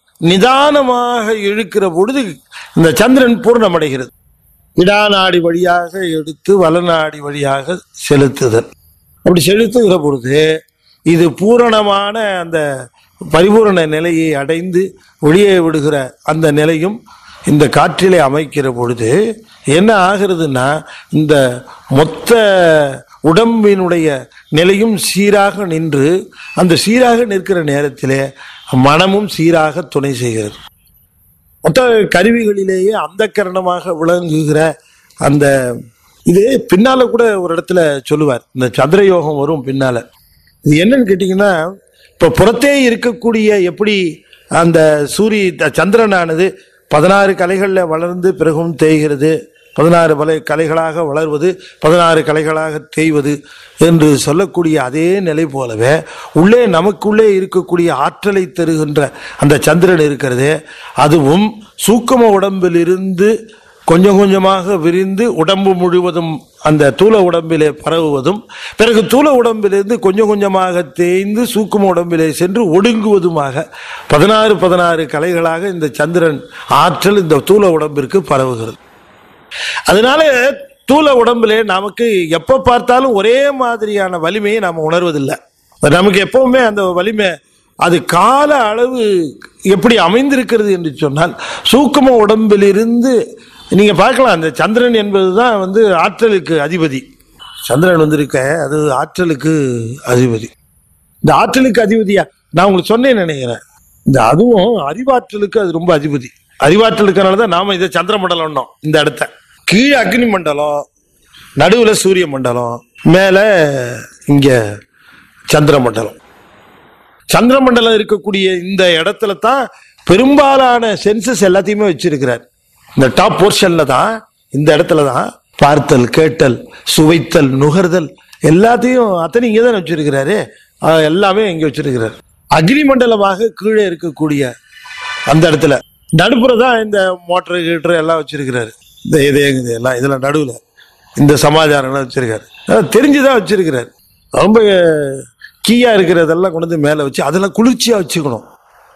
நிதானமாக இழுக்கிற பொழுது இந்த சந்திரன் பூர்ணமடைகிறது இடாநாடி வழியாக எடுத்து வலநாடி வழியாக செலுத்துதல் அப்படி செலுத்துகிற பொழுது இது பூரணமான அந்த பரிபூரண நிலையை அடைந்து வெளியே விடுகிற அந்த நிலையும் இந்த காற்றிலே அமைக்கிற பொழுது என்ன ஆகிறதுன்னா இந்த மொத்த உடம்பினுடைய நிலையும் சீராக நின்று அந்த சீராக நிற்கிற நேரத்திலே மனமும் சீராக துணை செய்கிறது மொத்த கருவிகளிலேயே அந்த கரணமாக விளங்குகிற அந்த இது பின்னால கூட ஒரு இடத்துல சொல்லுவார் இந்த சந்திரயோகம் வரும் பின்னால இது என்னன்னு கேட்டீங்கன்னா இப்ப புறத்தே இருக்கக்கூடிய எப்படி அந்த சூரிய சந்திரனானது பதினாறு கலைகளில் வளர்ந்து பிறகும் தேய்கிறது பதினாறு பல கலைகளாக வளர்வது பதினாறு கலைகளாக தேய்வது என்று சொல்லக்கூடிய அதே நிலை போலவே உள்ளே நமக்குள்ளே இருக்கக்கூடிய ஆற்றலை தருகின்ற அந்த சந்திரன் இருக்கிறதே அதுவும் சூக்கும உடம்பிலிருந்து கொஞ்சம் கொஞ்சமாக விரிந்து உடம்பு முழுவதும் அந்த தூல உடம்பிலே பரவுவதும் பிறகு தூல உடம்பிலிருந்து கொஞ்சம் கொஞ்சமாக தேய்ந்து சூக்கும உடம்பிலே சென்று ஒடுங்குவதுமாக பதினாறு பதினாறு கலைகளாக இந்த சந்திரன் ஆற்றல் இந்த தூல உடம்பிற்கு பரவுகிறது அதனால ஸ்தூல உடம்புல நமக்கு எப்ப பார்த்தாலும் ஒரே மாதிரியான வலிமையை நாம உணர்வதில்லை நமக்கு எப்பவுமே அந்த வலிமை அது கால அளவு எப்படி அமைந்திருக்கிறது என்று சொன்னால் சூக்கும உடம்பிலிருந்து நீங்க பார்க்கலாம் அந்த சந்திரன் என்பதுதான் வந்து ஆற்றலுக்கு அதிபதி சந்திரன் வந்து இருக்க அது ஆற்றலுக்கு அதிபதி இந்த ஆற்றலுக்கு அதிபதியா நான் உங்களுக்கு சொன்னேன் நினைக்கிறேன் இந்த அதுவும் அறிவாற்றலுக்கு அது ரொம்ப அதிபதி அறிவாற்றலுக்கனால தான் நாம இதை சந்திர மண்டலம்னோம் இந்த இடத்த கீழே அக்னி மண்டலம் நடுவுல சூரிய மண்டலம் மேல இங்க சந்திர மண்டலம் சந்திர மண்டலம் இருக்கக்கூடிய இந்த இடத்துல தான் பெரும்பாலான சென்சஸ் எல்லாத்தையுமே வச்சிருக்கிறார் இந்த டாப் போர்ஷன்ல தான் இந்த இடத்துல தான் பார்த்தல் கேட்டல் சுவைத்தல் நுகர்தல் எல்லாத்தையும் அத்தனை இங்கே தான் வச்சிருக்கிறாரு ஆஹ் எல்லாமே இங்கே வச்சிருக்கிறார் அக்னி மண்டலமாக கீழே இருக்கக்கூடிய அந்த இடத்துல நடுப்புற தான் இந்த மோட்டரு கீட்டர் எல்லாம் வச்சிருக்கிறாரு இந்த இது இது எல்லாம் இதுல நடுவில் இந்த சமாச்சாரம்லாம் வச்சிருக்காரு அதான் தெரிஞ்சுதான் வச்சிருக்கிறாரு ரொம்ப கீயா இருக்கிறதெல்லாம் கொண்டு வந்து மேலே வச்சு அதெல்லாம் குளிர்ச்சியா வச்சுக்கணும்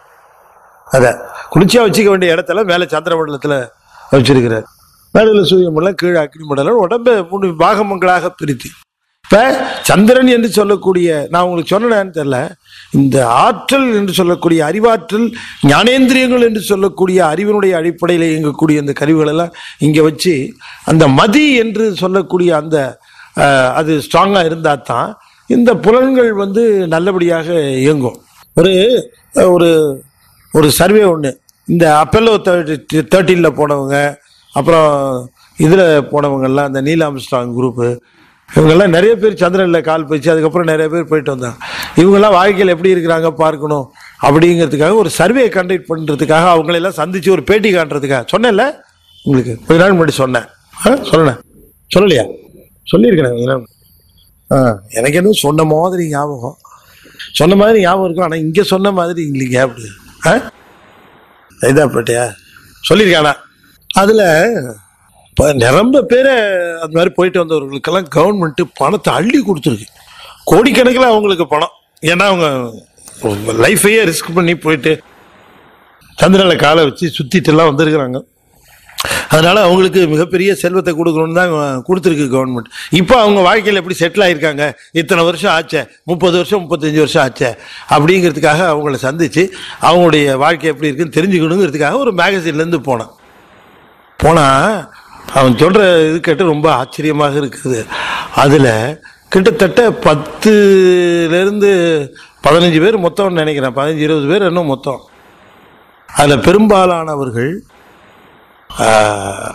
அத குளிர்ச்சியா வச்சுக்க வேண்டிய இடத்துல மேலே சந்திர மண்டலத்துல வச்சிருக்கிறார் நடுவில் சூரிய மண்டலம் கீழே அக்னி மண்டலம் உடம்பை மூணு பாகமங்களாக பிரித்து இப்ப சந்திரன் என்று சொல்லக்கூடிய நான் உங்களுக்கு சொன்னேன்னு தெரியல இந்த ஆற்றல் என்று சொல்லக்கூடிய அறிவாற்றல் ஞானேந்திரியங்கள் என்று சொல்லக்கூடிய அறிவினுடைய அடிப்படையில் இயங்கக்கூடிய இந்த கருவிகள் எல்லாம் இங்க வச்சு அந்த மதி என்று சொல்லக்கூடிய அந்த அஹ், அது ஸ்ட்ராங்கா இருந்தா தான் இந்த புலன்கள் வந்து நல்லபடியாக இயங்கும் ஒரு ஒரு ஒரு சர்வே ஒன்று இந்த அப்பல்லோ தேர்ட்டீனில் போனவங்க அப்புறம் இதில் போனவங்கெல்லாம் இந்த நீலாம்ஸ்டாங் குரூப்பு இவங்கெல்லாம் நிறைய பேர் சந்திரனில் கால் போச்சு அதுக்கப்புறம் நிறைய பேர் போயிட்டு வந்தாங்க இவங்கெல்லாம் வாழ்க்கையில் எப்படி இருக்கிறாங்க பார்க்கணும் அப்படிங்கிறதுக்காக ஒரு சர்வே கண்டக்ட் பண்ணுறதுக்காக அவங்களெல்லாம் சந்திச்சு ஒரு பேட்டி காட்டுறதுக்காக சொன்னேன்ல உங்களுக்கு கொஞ்ச நாள் முன்னாடி சொன்னேன் ஆ சொன்னேன் சொல்லலையா சொல்லியிருக்கேன் கொஞ்ச நாள் ஆ எனக்கு என்ன சொன்ன மாதிரி ஞாபகம் சொன்ன மாதிரி ஞாபகம் இருக்கும் ஆனால் இங்கே சொன்ன மாதிரி இல்லைங்க அப்படி ஆ இதாப்பட்டியா சொல்லியிருக்கானா அதில் இப்போ நிரம்ப பேரை அந்த மாதிரி போயிட்டு வந்தவர்களுக்கெல்லாம் கவர்மெண்ட்டு பணத்தை அள்ளி கொடுத்துருக்கு கோடிக்கணக்கில் அவங்களுக்கு பணம் ஏன்னா அவங்க லைஃபையே ரிஸ்க் பண்ணி போயிட்டு சந்திரனில் காலை வச்சு சுற்றிட்டு எல்லாம் வந்திருக்கிறாங்க அதனால அவங்களுக்கு மிகப்பெரிய செல்வத்தை கொடுக்கணும்னு தான் கொடுத்துருக்கு கவர்மெண்ட் இப்போ அவங்க வாழ்க்கையில் எப்படி செட்டில் ஆயிருக்காங்க இத்தனை வருஷம் ஆச்சே முப்பது வருஷம் முப்பத்தஞ்சு வருஷம் ஆச்சே அப்படிங்கிறதுக்காக அவங்கள சந்திச்சு அவங்களுடைய வாழ்க்கை எப்படி இருக்குன்னு தெரிஞ்சுக்கணுங்கிறதுக்காக ஒரு மேகசின்லேருந்து போனான் போனால் அவன் சொல்கிற இது கேட்டு ரொம்ப ஆச்சரியமாக இருக்குது அதில் கிட்டத்தட்ட பத்துலேருந்து பதினஞ்சு பேர் மொத்தம் நினைக்கிறேன் பதினஞ்சு இருபது பேர் இன்னும் மொத்தம் அதில் பெரும்பாலானவர்கள் ஆஹ்,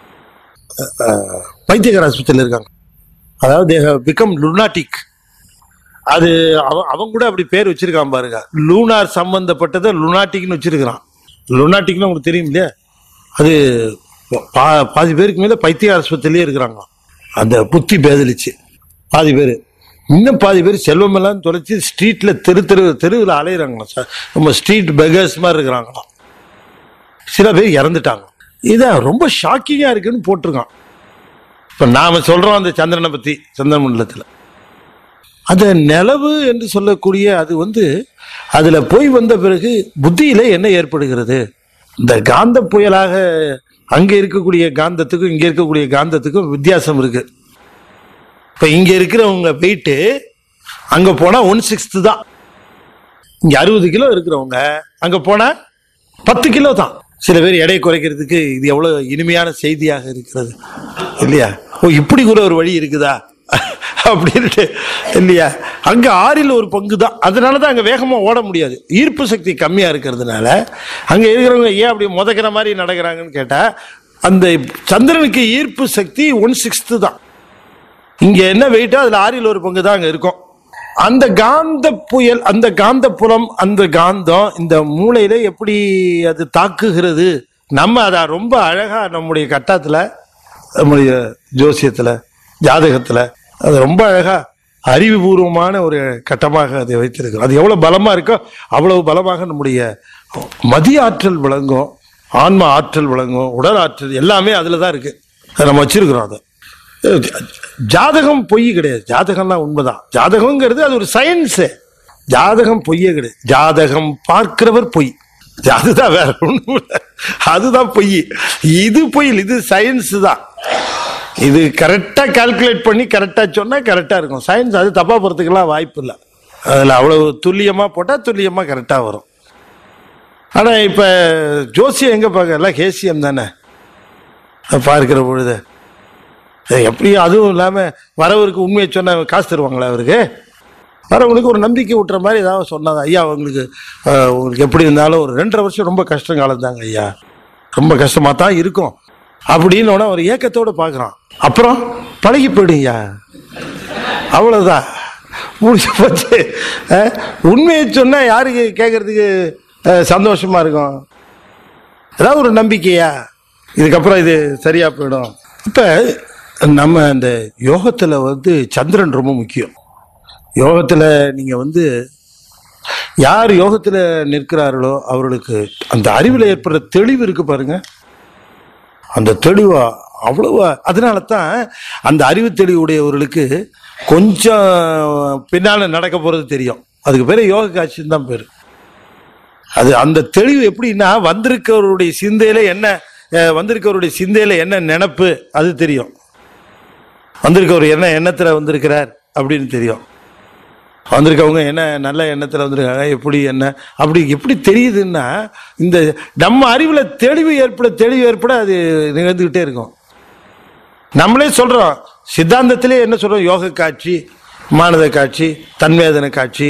ஆஹ், பைத்தியக்கார ஆஸ்பத்திரியில் இருக்காங்க அதாவது தேவ பிகம் லுனாட்டிக் அது அவன் அவன் கூட அப்படி பேர் வச்சிருக்கான் பாருங்க லூனார் சம்பந்தப்பட்டதை லுனாட்டிக்னு வச்சிருக்கிறான் லுனாட்டிக்னு உங்களுக்கு தெரியும் இல்லையா அது பா- பாதி பேருக்கு மேல பைத்திய ஆஸ்பத்திரியிலே இருக்கிறாங்க அந்த புத்தி பேதலிச்சு பாதி பேர் இன்னும் பாதி பேர் செல்வமெல்லாம் தொலைச்சி ஸ்ட்ரீட்ல தெரு தெரு தெருவில் அலையிறாங்களாம் சார் நம்ம ஸ்ட்ரீட் பெகர்ஸ் மாதிரி இருக்கிறாங்களாம் சில பேர் இறந்துட்டாங்க இதான் ரொம்ப ஷாக்கிங்கா இருக்குன்னு போட்டிருக்கான் இப்ப நாம சொல்றோம் அந்த சந்திரனை பத்தி சந்திர மண்டலத்துல அந்த நிலவு என்று சொல்லக்கூடிய அது வந்து அதுல போய் வந்த பிறகு புத்தியில என்ன ஏற்படுகிறது இந்த காந்த புயலாக அங்க இருக்கக்கூடிய காந்தத்துக்கும் இங்க இருக்கக்கூடிய காந்தத்துக்கும் வித்தியாசம் இருக்கு இப்ப இங்க இருக்கிறவங்க போயிட்டு அங்க போனா ஒன் சிக்ஸ்த் தான் இங்க அறுபது கிலோ இருக்கிறவங்க அங்க போனா பத்து கிலோ தான் சில பேர் எடை குறைக்கிறதுக்கு இது எவ்வளவு இனிமையான செய்தியாக இருக்கிறது இல்லையா ஓ இப்படி கூட ஒரு வழி இருக்குதா அப்படின்ட்டு இல்லையா அங்க ஆறில் ஒரு பங்கு தான் அதனால தான் அங்க வேகமா ஓட முடியாது ஈர்ப்பு சக்தி கம்மியா இருக்கிறதுனால அங்க இருக்கிறவங்க ஏன் அப்படி முதக்கிற மாதிரி நடக்கிறாங்கன்னு கேட்டா அந்த சந்திரனுக்கு ஈர்ப்பு சக்தி ஒன் சிக்ஸ்த்து தான் இங்க என்ன வெயிட்டோ அதுல ஆறில் ஒரு பங்கு தான் அங்க இருக்கும் அந்த காந்த புயல் அந்த காந்த புலம் அந்த காந்தம் இந்த மூளையில எப்படி அது தாக்குகிறது நம்ம அதை ரொம்ப அழகா நம்முடைய கட்டத்துல நம்முடைய ஜோசியத்துல ஜாதகத்துல அது ரொம்ப அழகா அறிவுபூர்வமான ஒரு கட்டமாக அதை வைத்திருக்கிறோம் அது எவ்வளவு பலமா இருக்கோ அவ்வளவு பலமாக நம்முடைய மதிய ஆற்றல் விளங்கும் ஆன்ம ஆற்றல் விளங்கும் உடல் ஆற்றல் எல்லாமே அதுல தான் இருக்கு அதை நம்ம வச்சிருக்கிறோம் அதை ஜாதகம் பொய் கிடையாது ஜாதகம்லாம் உண்மைதான் ஜாதகம்ங்கிறது அது ஒரு சயின்ஸ் ஜாதகம் பொய்யே கிடையாது ஜாதகம் பார்க்கிறவர் பொய் அதுதான் வேற ஒண்ணும் இல்ல. அதுதான் பொய் இது பொய் இல்ல, இது சயின்ஸ் தான் இது கரெக்டாக கால்குலேட் பண்ணி கரெக்டாக சொன்னால் கரெக்டாக இருக்கும் சயின்ஸ் அது தப்பாக போகிறதுக்கெல்லாம் வாய்ப்பு இல்லை அதில் அவ்வளவு துல்லியமாக போட்டால் துல்லியமாக கரெக்டாக வரும் ஆனால் இப்போ ஜோசியம் எங்கே பார்க்க எல்லாம் கேசியம் தானே பார்க்கிற பொழுது அது எப்படியும் அதுவும் இல்லாமல் வரவருக்கு உண்மையை சொன்ன காசு தருவாங்களா அவருக்கு வரவங்களுக்கு ஒரு நம்பிக்கை விட்டுற மாதிரி ஏதாவது சொன்னாங்க ஐயா உங்களுக்கு அஹ், உங்களுக்கு எப்படி இருந்தாலும் ஒரு ரெண்டரை வருஷம் ரொம்ப கஷ்டம் காலம் ஐயா ரொம்ப கஷ்டமாக தான் இருக்கும் அப்படின்னு உடனே ஒரு ஏக்கத்தோட பார்க்குறான் அப்புறம் பழகி போயிடுங்கய்யா அவ்வளோதான் முடிச்சு போச்சு அஹ், உண்மையை சொன்னால் யாருக்கு கேட்கறதுக்கு அஹ், சந்தோஷமா இருக்கும் ஏதாவது ஒரு நம்பிக்கையா இதுக்கப்புறம் இது சரியா போயிடும் இப்போ நம்ம இந்த யோகத்தில் வந்து சந்திரன் ரொம்ப முக்கியம் யோகத்தில் நீங்கள் வந்து யார் யோகத்தில் நிற்கிறார்களோ அவர்களுக்கு அந்த அறிவில் ஏற்படுற தெளிவு இருக்கு பாருங்க அந்த தெளிவா அவ்வளவா அதனால தான் அந்த அறிவு தெளிவுடையவர்களுக்கு கொஞ்சம் பின்னால் நடக்க போகிறது தெரியும் அதுக்கு பேர் யோக காட்சின்னு தான் பேர் அது அந்த தெளிவு எப்படின்னா வந்திருக்கவருடைய சிந்தையில என்ன அஹ், வந்திருக்கவருடைய சிந்தையில என்ன நினப்பு அது தெரியும் வந்திருக்கவர் என்ன எண்ணத்துல வந்திருக்கிறார் அப்படின்னு தெரியும் வந்திருக்கவங்க என்ன நல்ல எண்ணத்துல வந்திருக்காங்க எப்படி என்ன அப்படி எப்படி தெரியுதுன்னா இந்த நம்ம அறிவுல தெளிவு ஏற்பட தெளிவு ஏற்பட அது நிகழ்ந்துகிட்டே இருக்கும் நம்மளே சொல்றோம் சித்தாந்தத்திலே என்ன சொல்றோம் யோக காட்சி மானத காட்சி தன்வேதன காட்சி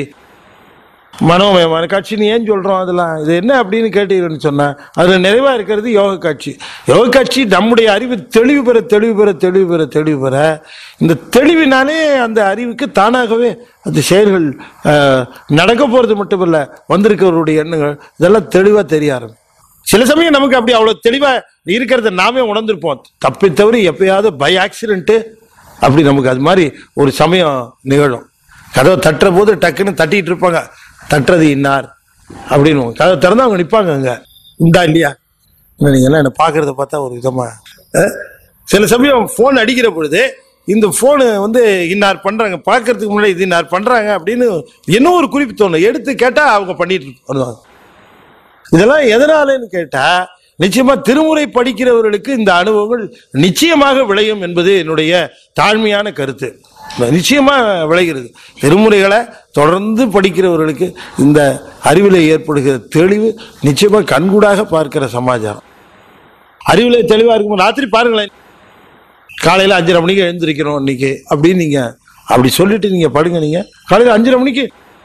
மனோமயமான காட்சின்னு ஏன் சொல்றோம் அதெல்லாம் இது என்ன அப்படின்னு கேட்டீங்கன்னு சொன்னா அதுல நிறைவா இருக்கிறது யோக காட்சி யோக காட்சி நம்முடைய அறிவு தெளிவு பெற தெளிவு பெற தெளிவு பெற தெளிவு பெற இந்த தெளிவினாலே அந்த அறிவுக்கு தானாகவே அந்த செயல்கள் அஹ், நடக்க போறது மட்டுமல்ல வந்திருக்கிறவருடைய எண்ணங்கள் இதெல்லாம் தெளிவா தெரிய ஆரம்பிக்கும் சில சமயம் நமக்கு அப்படி அவ்வளவு தெளிவா இருக்கிறத நாமே உணர்ந்திருப்போம் தப்பி தவறி எப்பயாவது பை ஆக்சிடென்ட் அப்படி நமக்கு அது மாதிரி ஒரு சமயம் நிகழும் கதவை தட்டுற போது டக்குன்னு தட்டிட்டு இருப்பாங்க தட்டுறது இன்னார் அப்படின்னு கதவை திறந்து அவங்க நிற்பாங்க அங்க உண்டா இல்லையா இல்லை நீங்க எல்லாம் என்ன பார்க்கறத பார்த்தா ஒரு விதமா அஹ், சில சமயம் ஃபோன் அடிக்கிற பொழுது இந்த ஃபோனு வந்து இன்னார் பண்றாங்க பார்க்கறதுக்கு முன்னாடி இது இன்னார் பண்றாங்க அப்படின்னு என்ன ஒரு குறிப்பு தோணும் எடுத்து கேட்டா அவங்க பண்ணிட்டு வருவாங்க இதெல்லாம் எதனாலன்னு கேட்டா நிச்சயமா திருமுறை படிக்கிறவர்களுக்கு இந்த அனுபவங்கள் நிச்சயமாக விளையும் என்பது என்னுடைய தாழ்மையான கருத்து நிச்சயமா விளைகிறது திருமுறைகளை தொடர்ந்து படிக்கிறவர்களுக்கு இந்த அறிவிலே ஏற்படுகிற தெளிவு நிச்சயமா கண்கூடாக பார்க்கிற சமாச்சாரம் அறிவிலே தெளிவா இருக்கும் ராத்திரி பாருங்களேன் காலையில அஞ்சரை மணிக்கு எழுந்திருக்கிறோம் இன்னைக்கு அப்படின்னு நீங்க அப்படி சொல்லிட்டு நீங்க படுங்க நீங்க காலையில அஞ்சரை மணிக்கு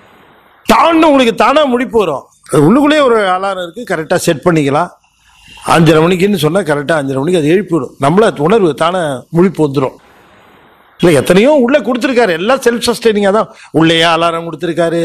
தான்னு உங்களுக்கு தானா முடிப்பு வரும் அது உள்ளுக்குள்ளேயே ஒரு அலாரம் இருக்கு கரெக்டா செட் பண்ணிக்கலாம் அஞ்சரை மணிக்குன்னு சொன்னா கரெக்டா அஞ்சரை மணிக்கு அது எழுப்பிவிடும் நம்மள உணர்வு தானே முழிப்பு வந்துடும் இல்லை எத்தனையோ உள்ள கொடுத்துருக்காரு எல்லாம் செல்ஃப் சஸ்டைனிங்காக தான் உள்ளேயே அலாரம் கொடுத்துருக்காரு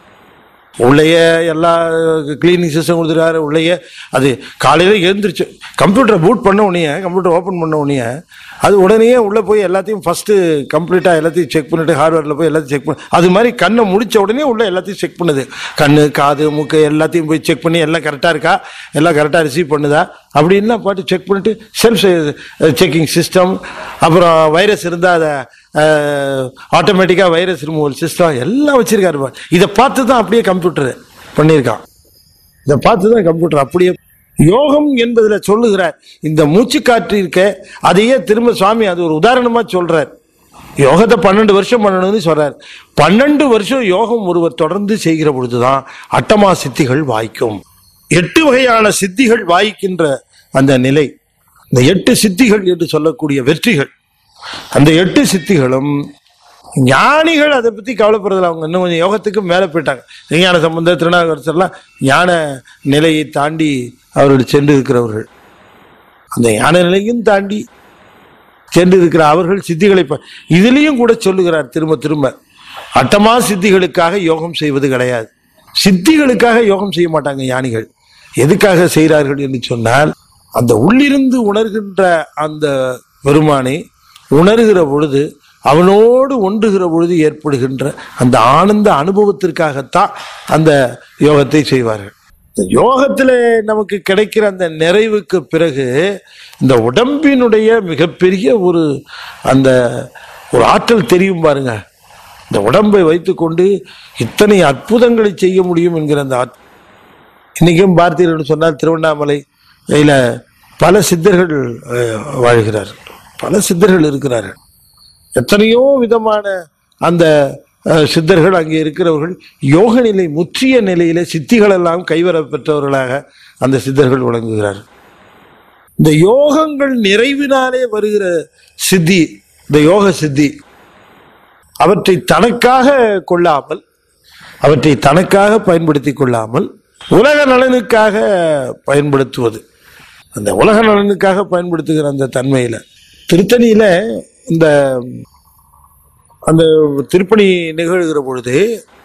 உள்ளேயே எல்லா கிளீனிங் சிஸ்டம் கொடுத்துருக்காரு உள்ளேயே அது காலையில் எழுந்திரிச்சு கம்ப்யூட்டரை பூட் பண்ண உடனே கம்ப்யூட்டர் ஓப்பன் பண்ண உடனே அது உடனே உள்ளே போய் எல்லாத்தையும் ஃபஸ்ட்டு கம்ப்ளீட்டாக எல்லாத்தையும் செக் பண்ணிட்டு ஹார்ட்வேரில் போய் எல்லாத்தையும் செக் பண்ணி அது மாதிரி கண்ணை முடிச்ச உடனே உள்ள எல்லாத்தையும் செக் பண்ணுது கண்ணு காது மூக்கு எல்லாத்தையும் போய் செக் பண்ணி எல்லாம் கரெக்டாக இருக்கா எல்லாம் கரெக்டாக ரிசீவ் பண்ணுதா அப்படின்லாம் பாட்டு செக் பண்ணிட்டு செல்ஃப் செக்கிங் சிஸ்டம் அப்புறம் வைரஸ் இருந்தால் அதை ஆட்டோமேட்டிக்காக வைரஸ் ரிமூவல் சிஸ்டம் எல்லாம் வச்சிருக்காரு பாரு. இதை பார்த்து தான் அப்படியே கம்ப்யூட்டர் பண்ணியிருக்கான் இதை பார்த்து தான் கம்ப்யூட்டர் அப்படியே யோகம் என்பதுல சொல்லுகிறார் இந்த மூச்சு காற்று இருக்க அதையே திரும்ப சுவாமி அது ஒரு உதாரணமா சொல்றார் யோகத்தை பன்னெண்டு வருஷம் பண்ணணும்னு சொல்றார் பன்னெண்டு வருஷம் யோகம் ஒருவர் தொடர்ந்து செய்கிற பொழுதுதான் அட்டமா சித்திகள் வாய்க்கும் எட்டு வகையான சித்திகள் வாய்க்கின்ற அந்த நிலை இந்த எட்டு சித்திகள் என்று சொல்லக்கூடிய வெற்றிகள் அந்த எட்டு சித்திகளும் ஞானிகள் அதை பத்தி கவலைப்படுறதில்ல அவங்க இன்னும் கொஞ்சம் யோகத்துக்கு மேலே போயிட்டாங்க விஞ்ஞான சம்பந்த திருநாகரசர்லாம் ஞான நிலையை தாண்டி அவர்கள் சென்று இருக்கிறவர்கள் அந்த ஞான நிலையும் தாண்டி சென்று இருக்கிற அவர்கள் சித்திகளை ப- இதுலயும் கூட சொல்லுகிறார் திரும்ப திரும்ப அட்டமா சித்திகளுக்காக யோகம் செய்வது கிடையாது சித்திகளுக்காக யோகம் செய்ய மாட்டாங்க ஞானிகள் எதுக்காக செய்கிறார்கள் என்று சொன்னால் அந்த உள்ளிருந்து உணர்கின்ற அந்த பெருமானை உணர்கிற பொழுது அவனோடு ஒன்றுகிற பொழுது ஏற்படுகின்ற அந்த ஆனந்த அனுபவத்திற்காகத்தான் அந்த யோகத்தை செய்வார்கள் இந்த யோகத்துல நமக்கு கிடைக்கிற அந்த நிறைவுக்கு பிறகு இந்த உடம்பினுடைய மிகப்பெரிய ஒரு அந்த ஒரு ஆற்றல் தெரியும் பாருங்க இந்த உடம்பை வைத்துக்கொண்டு இத்தனை அற்புதங்களை செய்ய முடியும் என்கிற அந்த ஆற்றல். இன்னைக்கும் பார்த்தீர்கள் சொன்னால் திருவண்ணாமலை இதில் பல சித்தர்கள் அஹ், வாழ்கிறார் பல சித்தர்கள் இருக்கிறார்கள் எத்தனையோ விதமான அந்த அஹ், சித்தர்கள் அங்கே இருக்கிறவர்கள் யோக நிலை முற்றிய நிலையில சித்திகள் எல்லாம் கைவர பெற்றவர்களாக அந்த சித்தர்கள் விளங்குகிறார்கள் இந்த யோகங்கள் நிறைவினாலே வருகிற சித்தி இந்த யோக சித்தி அவற்றை தனக்காக கொள்ளாமல் அவற்றை தனக்காக பயன்படுத்தி கொள்ளாமல் உலக நலனுக்காக பயன்படுத்துவது அந்த உலக நலனுக்காக பயன்படுத்துகிற அந்த தன்மையில திருத்தணியில இந்த அந்த திருப்பணி நிகழ்கிற பொழுது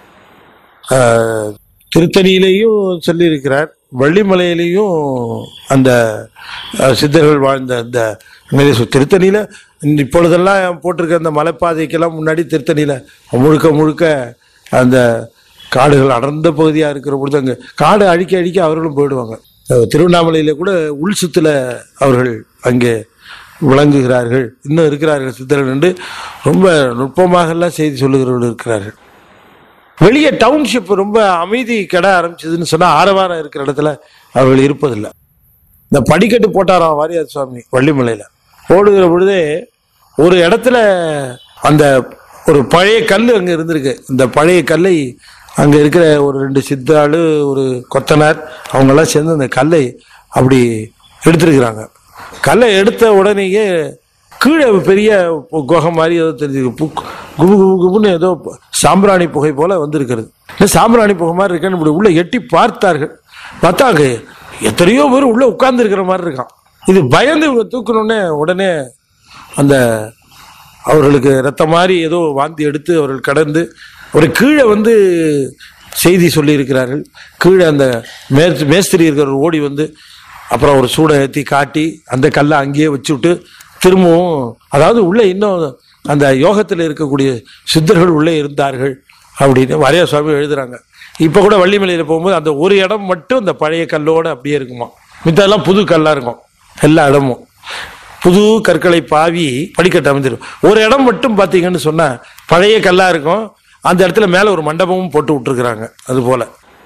ஆஹ், திருத்தணியிலையும் சொல்லியிருக்கிறார் வள்ளிமலையிலையும் அந்த அஹ், சித்தர்கள் வாழ்ந்த அந்த நிலை சு- திருத்தணியில இந்த இப்பொழுதெல்லாம் போட்டிருக்க அந்த மலைப்பாதைக்கெல்லாம் முன்னாடி திருத்தணியில முழுக்க முழுக்க அந்த காடுகள் அடர்ந்த பகுதியாக இருக்கிற பொழுது அங்கே காடு அழிக்க அழிக்க அவர்களும் போயிடுவாங்க அஹ், திருவண்ணாமலையில கூட உள் சுத்துல அவர்கள் அங்கே விளங்குகிறார்கள் இன்னும் இருக்கிறார்கள் சித்தர்கள் என்று ரொம்ப நுட்பமாக எல்லாம் செய்தி சொல்லுகிறவர்கள் இருக்கிறார்கள் வெளியே டவுன்ஷிப் ரொம்ப அமைதி கெட ஆரம்பிச்சதுன்னு சொன்னா ஆரவாரம் இருக்கிற இடத்துல அவர்கள் இருப்பதில்லை இந்த படிக்கட்டு போட்டாராம் வாரியார் சுவாமி வள்ளிமலையில ஓடுகிற பொழுதே ஒரு இடத்துல அந்த ஒரு பழைய கல் அங்க இருந்திருக்கு இந்த பழைய கல்லை அங்க இருக்கிற ஒரு ரெண்டு சித்தாளு ஒரு கொத்தனார் அவங்க எல்லாம் சேர்ந்து அந்த கல்லை அப்படி எடுத்திருக்கிறாங்க கல்லை எடுத்த உடனேயே கீழே பெரிய குகை மாதிரி ஏதோ தெரிஞ்சு குபு குபு குபுன்னு ஏதோ சாம்பிராணி புகை போல வந்திருக்கிறது இல்லை சாம்பிராணி புகை மாதிரி இருக்குன்னு இப்படி உள்ள எட்டி பார்த்தார்கள் பார்த்தாங்க எத்தனையோ பேர் உள்ள உட்கார்ந்து இருக்கிற மாதிரி இருக்கான் இது பயந்து இவங்க தூக்கணுன்னே உடனே அந்த அவர்களுக்கு ரத்தம் மாதிரி ஏதோ வாந்தி எடுத்து அவர்கள் கடந்து ஒரு கீழே வந்து செய்தி சொல்லியிருக்கிறார்கள் கீழே அந்த மேஸ் மேஸ்திரி இருக்கிறவர் ஓடி வந்து அப்புறம் ஒரு சூடை ஏற்றி காட்டி அந்த கல்லை அங்கேயே வச்சுவிட்டு திரும்பவும் அதாவது உள்ளே இன்னும் அந்த யோகத்தில் இருக்கக்கூடிய சித்தர்கள் உள்ளே இருந்தார்கள் அப்படின்னு வரைய சுவாமி எழுதுறாங்க இப்போ கூட வள்ளிமலையில் போகும்போது அந்த ஒரு இடம் மட்டும் அந்த பழைய கல்லோடு அப்படியே இருக்குமா மித்தெல்லாம் புது கல்லாக இருக்கும் எல்லா இடமும் புது கற்களை பாவி படிக்கட்டு அமைஞ்சிரும் ஒரு இடம் மட்டும் பார்த்தீங்கன்னு சொன்னா பழைய கல்லா இருக்கும் அந்த இடத்துல மேல ஒரு மண்டபமும் போட்டு விட்டுருக்குறாங்க அது போல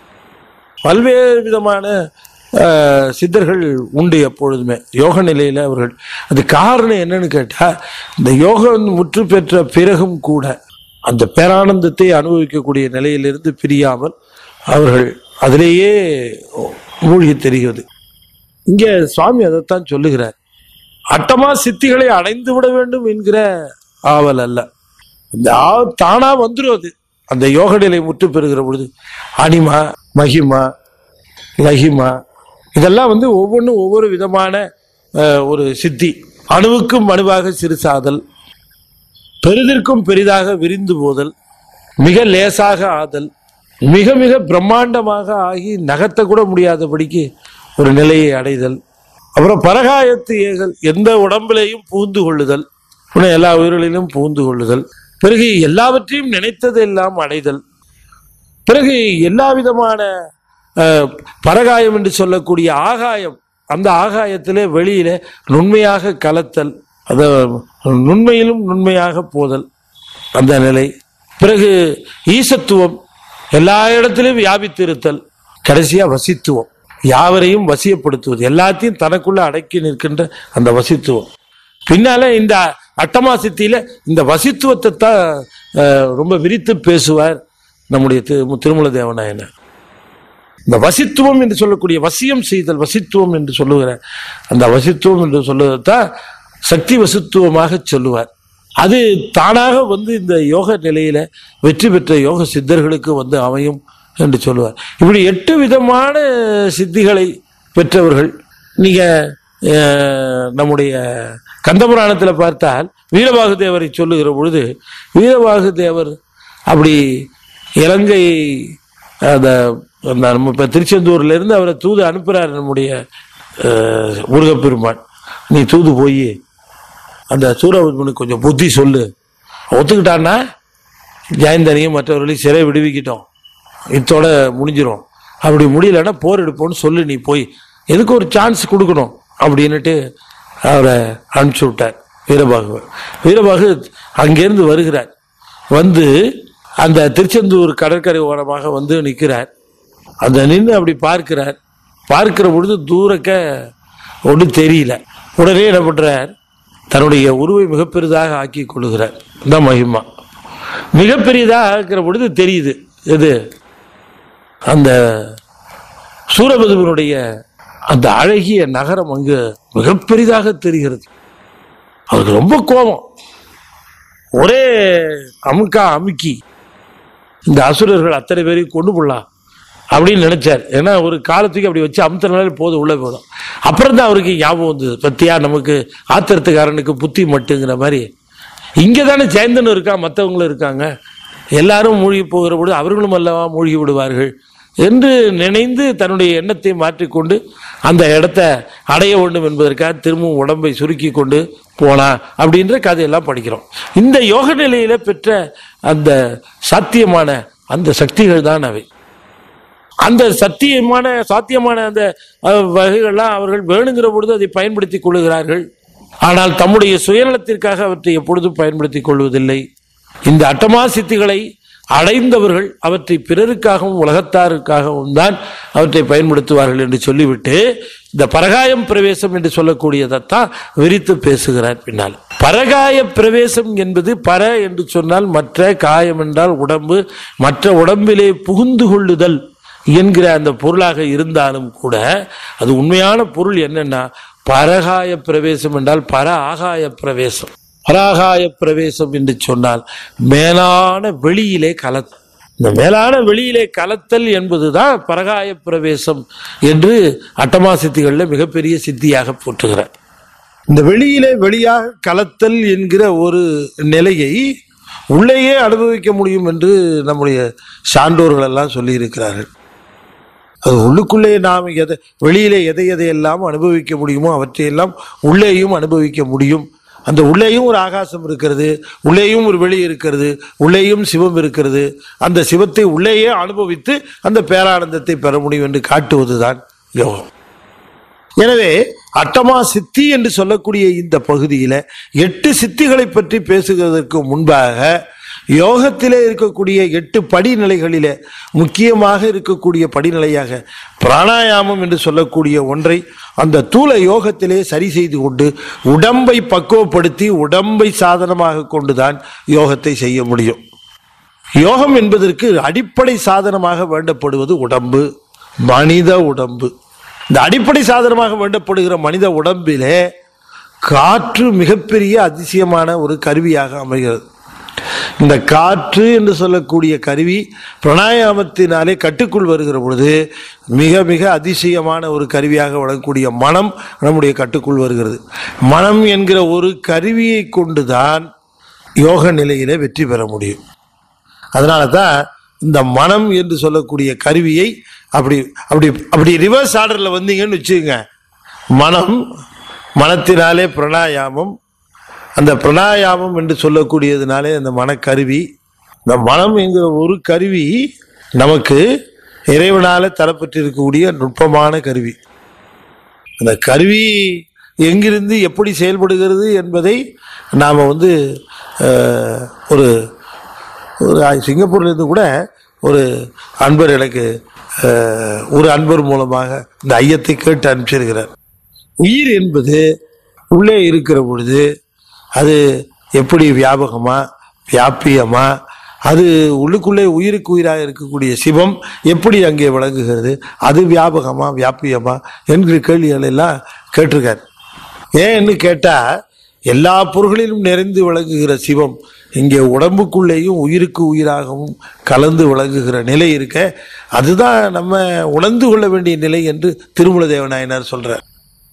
பல்வேறு விதமான அஹ், சித்தர்கள் உண்டு எப்பொழுதுமே யோக நிலையில அவர்கள் அது காரணம் என்னன்னு கேட்டா இந்த யோகம் முற்று பெற்ற பிறகும் கூட அந்த பேரானந்தத்தை அனுபவிக்கக்கூடிய நிலையிலிருந்து பிரியாமல் அவர்கள் அதிலேயே மூழ்கி தெரிகிறது இங்க சுவாமி அதைத்தான் சொல்லுகிறார் அட்டமா சித்திகளை அடைந்து விட வேண்டும் என்கிற ஆவல் அல்ல இந்த ஆ- தானா வந்துரும் அது அந்த யோக நிலை முற்று பெறுகிற பொழுது அனிமா மகிமா லஹிமா இதெல்லாம் வந்து ஒவ்வொன்றும் ஒவ்வொரு விதமான அஹ், ஒரு சித்தி அணுவுக்கும் அணுவாக சிறுசாதல் பெரிதிற்கும் பெரிதாக விரிந்து போதல் மிக லேசாக ஆதல் மிக மிக பிரம்மாண்டமாக ஆகி நகர்த்த கூட முடியாதபடிக்கு ஒரு நிலையை அடைதல் அப்புறம் பரகாயத்து ஏகல் எந்த உடம்பிலையும் புகுந்து கொள்ளுதல் இன்னும் எல்லா உயிர்களிலும் புகுந்து கொள்ளுதல் பிறகு எல்லாவற்றையும் நினைத்ததெல்லாம் அடைதல் பிறகு எல்லா விதமான அஹ், பரகாயம் என்று சொல்லக்கூடிய ஆகாயம் அந்த ஆகாயத்திலே வெளியிலே நுண்மையாக கலத்தல் அத நுண்மையிலும் நுண்மையாக போதல் அந்த நிலை பிறகு ஈசத்துவம் எல்லா இடத்திலும் வியாபித்திருத்தல் கடைசியா வசித்துவம் யாவரையும் வசியப்படுத்துவது எல்லாத்தையும் தனக்குள்ள அடக்கி நிற்கின்ற அந்த வசித்துவம் பின்னால இந்த அட்டமா சித்தியில இந்த வசித்துவத்தை தான் அஹ், ரொம்ப விரித்து பேசுவார் நம்முடைய திரு திருமல தேவநாயனர் இந்த வசித்துவம் என்று சொல்லக்கூடிய வசியம் செய்தல் வசித்துவம் என்று சொல்லுகிற அந்த வசித்துவம் என்று சொல்லுவதைத்தான் சக்தி வசித்துவமாக சொல்லுவார் அது தானாக வந்து இந்த யோக நிலையில வெற்றி பெற்ற யோக சித்தர்களுக்கு வந்து அமையும் என்று சொல்லுவார் இப்படி எட்டு விதமான சித்திகளை பெற்றவர்கள் நீங்க அஹ், நம்முடைய கந்தபுராணத்தில் பார்த்தால் வீரபாகு தேவரை சொல்லுகிற பொழுது வீரபாகு தேவர் அப்படி இலங்கை அந்த அந்த நம்ம இப்போ திருச்செந்தூர்ல இருந்து அவரை தூது அனுப்புறாரு நம்முடைய அஹ், முருகப்பெருமான் நீ தூது போய் அந்த சூரபத்மனுக்கு கொஞ்சம் புத்தி சொல்லு ஒத்துக்கிட்டான்னா ஜெயந்தனையும் மற்றவர்களையும் சிறை விடுவிக்கிட்டோம் இத்தோட முடிஞ்சிரும் அப்படி முடியலன்னா போர் எடுப்போம்னு சொல்லு நீ போய் எதுக்கு ஒரு சான்ஸ் கொடுக்கணும் அப்படின்னுட்டு அவரை அனுப்பிச்சு விட்டார் வீரபாகு வீரபாகு அங்கேருந்து வருகிறார் வந்து அந்த திருச்செந்தூர் கடற்கரை ஓரமாக வந்து நிற்கிறார் அந்த நின்று அப்படி பார்க்கிறார் பார்க்கிற பொழுது தூரக்க ஒன்றும் தெரியல உடனே என்ன பண்றார் தன்னுடைய உருவை மிக பெரிதாக ஆக்கி கொள்கிறார் இந்த மகிமா மிக பெரியதாக ஆக்கிற பொழுது தெரியுது எது அந்த சூரபதுவனுடைய அந்த அழகிய நகரம் அங்கு மிக பெரிதாக தெரிகிறது அவருக்கு ரொம்ப கோபம் ஒரே அமுக்கா அமுக்கி இந்த அசுரர்கள் அத்தனை பேரையும் கொண்டு போடலாம் அப்படின்னு நினைச்சார் ஏன்னா ஒரு காலத்துக்கு அப்படி வச்சு அமுத்தினாலே போதும் உள்ள போதும் அப்புறம் தான் அவருக்கு ஞாபகம் வந்தது பத்தியா நமக்கு ஆத்திரத்துக்காரனுக்கு புத்தி மட்டுங்கிற மாதிரி இங்கே தானே ஜெயந்தன் இருக்கா மற்றவங்களும் இருக்காங்க எல்லாரும் மூழ்கி போகிற பொழுது அவர்களும் அல்லவா மூழ்கி விடுவார்கள் என்று நினைந்து தன்னுடைய எண்ணத்தை மாற்றிக்கொண்டு அந்த இடத்த அடைய வேண்டும் என்பதற்காக திரும்பவும் உடம்பை சுருக்கி கொண்டு போனா அப்படின்ற கதையெல்லாம் படிக்கிறோம் இந்த யோக நிலையில பெற்ற அந்த சாத்தியமான அந்த சக்திகள் தான் அவை அந்த சத்தியமான சாத்தியமான அந்த அஹ், வகைகள்லாம் அவர்கள் வேணுங்கிற பொழுது அதை பயன்படுத்திக் கொள்ளுகிறார்கள் ஆனால் தம்முடைய சுயநலத்திற்காக அவற்றை எப்பொழுதும் பயன்படுத்திக் கொள்வதில்லை இந்த அட்டமா சித்திகளை அடைந்தவர்கள் அவற்றை பிறருக்காகவும் உலகத்தாருக்காகவும் தான் அவற்றை பயன்படுத்துவார்கள் என்று சொல்லிவிட்டு இந்த பரகாயம் பிரவேசம் என்று சொல்லக்கூடியதைத்தான் விரித்து பேசுகிறார் பின்னால் பரகாய பிரவேசம் என்பது பர என்று சொன்னால் மற்ற காயம் என்றால் உடம்பு மற்ற உடம்பிலே புகுந்து கொள்ளுதல் என்கிற அந்த பொருளாக இருந்தாலும் கூட அது உண்மையான பொருள் என்னன்னா பரகாய பிரவேசம் என்றால் பர ஆகாய பிரவேசம் பராகாய பிரவேசம் என்று சொன்னால் மேலான வெளியிலே கல இந்த மேலான வெளியிலே கலத்தல் என்பதுதான் பரகாய பிரவேசம் என்று அட்டமா சித்திகளில் மிகப்பெரிய சித்தியாக போற்றுகிறார் இந்த வெளியிலே வெளியாக கலத்தல் என்கிற ஒரு நிலையை உள்ளேயே அனுபவிக்க முடியும் என்று நம்முடைய சான்றோர்கள் எல்லாம் சொல்லி இருக்கிறார்கள் அது உள்ளுக்குள்ளே நாம் எதை வெளியிலே எதை எதையெல்லாம் அனுபவிக்க முடியுமோ அவற்றையெல்லாம் உள்ளேயும் அனுபவிக்க முடியும் அந்த உள்ளேயும் ஒரு ஆகாசம் இருக்கிறது உள்ளேயும் ஒரு வெளி இருக்கிறது உள்ளேயும் சிவம் இருக்கிறது அந்த சிவத்தை உள்ளேயே அனுபவித்து அந்த பேரானந்தத்தை பெற முடியும் என்று காட்டுவதுதான் யோகம் எனவே அட்டமா சித்தி என்று சொல்லக்கூடிய இந்த பகுதியில எட்டு சித்திகளை பற்றி பேசுகிறதற்கு முன்பாக யோகத்திலே இருக்கக்கூடிய எட்டு படிநிலைகளிலே முக்கியமாக இருக்கக்கூடிய படிநிலையாக பிராணாயாமம் என்று சொல்லக்கூடிய ஒன்றை அந்த தூல யோகத்திலே சரி செய்து கொண்டு உடம்பை பக்குவப்படுத்தி உடம்பை சாதனமாக கொண்டுதான் யோகத்தை செய்ய முடியும் யோகம் என்பதற்கு அடிப்படை சாதனமாக வேண்டப்படுவது உடம்பு மனித உடம்பு இந்த அடிப்படை சாதனமாக வேண்டப்படுகிற மனித உடம்பிலே காற்று மிகப்பெரிய அதிசயமான ஒரு கருவியாக அமைகிறது இந்த காற்று என்று சொல்லக்கூடிய கருவி பிராணாயாமத்தினாலே கட்டுக்குள் வருகிற பொழுது மிக மிக அதிசயமான ஒரு கருவியாக வழங்கக்கூடிய மனம் நம்முடைய கட்டுக்குள் வருகிறது மனம் என்கிற ஒரு கருவியை கொண்டுதான் யோக நிலையிலே வெற்றி பெற முடியும் அதனால தான் இந்த மனம் என்று சொல்லக்கூடிய கருவியை அப்படி அப்படி அப்படி ரிவர்ஸ் ஆர்டரில் வந்தீங்கன்னு வச்சுக்கோங்க மனம் மனத்தினாலே பிராணாயாமம் அந்த பிராணாயாமம் என்று சொல்லக்கூடியதுனாலே அந்த மனக்கருவி இந்த மனம் என்கிற ஒரு கருவி நமக்கு இறைவனால தரப்பட்டிருக்கக்கூடிய நுட்பமான கருவி அந்த கருவி எங்கிருந்து எப்படி செயல்படுகிறது என்பதை நாம் வந்து அஹ், ஒரு ஒரு சிங்கப்பூர்லேருந்து கூட ஒரு அன்பர் எனக்கு அஹ், ஒரு அன்பர் மூலமாக இந்த ஐயத்தை கேட்டு அனுப்பிச்சிருக்கிறார் உயிர் என்பது உள்ளே இருக்கிற பொழுது அது எப்படி வியாபகமா வியாபியமா அது உள்ளுக்குள்ளே உயிருக்கு உயிராக இருக்கக்கூடிய சிவம் எப்படி அங்கே விளங்குகிறது அது வியாபகமா வியாபியமா என்கிற கேள்விகள் எல்லாம் கேட்டிருக்கார் ஏன்னு கேட்டா எல்லா பொருள்களிலும் நிறைந்து விளங்குகிற சிவம் இங்கே உடம்புக்குள்ளேயும் உயிருக்கு உயிராகவும் கலந்து விளங்குகிற நிலை இருக்க அதுதான் நம்ம உணர்ந்து கொள்ள வேண்டிய நிலை என்று திருமல தேவநாயனார் சொல்றார்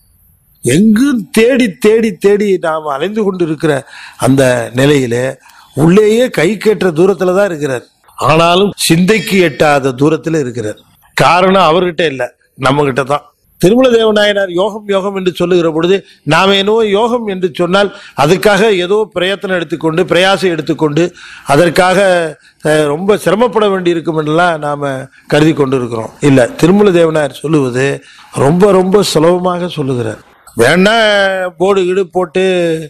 எங்கும் தேடி தேடி தேடி நாம் அலைந்து கொண்டு இருக்கிற அந்த நிலையில உள்ளேயே கை கேட்ட தூரத்துல தான் இருக்கிறார் ஆனாலும் சிந்தைக்கு எட்டாத தூரத்துல இருக்கிறார் காரணம் அவர்கிட்ட இல்ல நம்ம கிட்ட தான் திருமல தேவநாயனார் யோகம் யோகம் என்று சொல்லுகிற பொழுது நாம் ஏனோ யோகம் என்று சொன்னால் அதுக்காக ஏதோ பிரயத்தனம் எடுத்துக்கொண்டு பிரயாசம் எடுத்துக்கொண்டு அதற்காக அஹ், ரொம்ப சிரமப்பட வேண்டியிருக்கும் என்றெல்லாம் நாம் கருதி கொண்டு இருக்கிறோம் இல்லை திருமல தேவனார் சொல்லுவது ரொம்ப ரொம்ப சுலபமாக சொல்லுகிறார் வேணா போர்டு கீடு போட்டு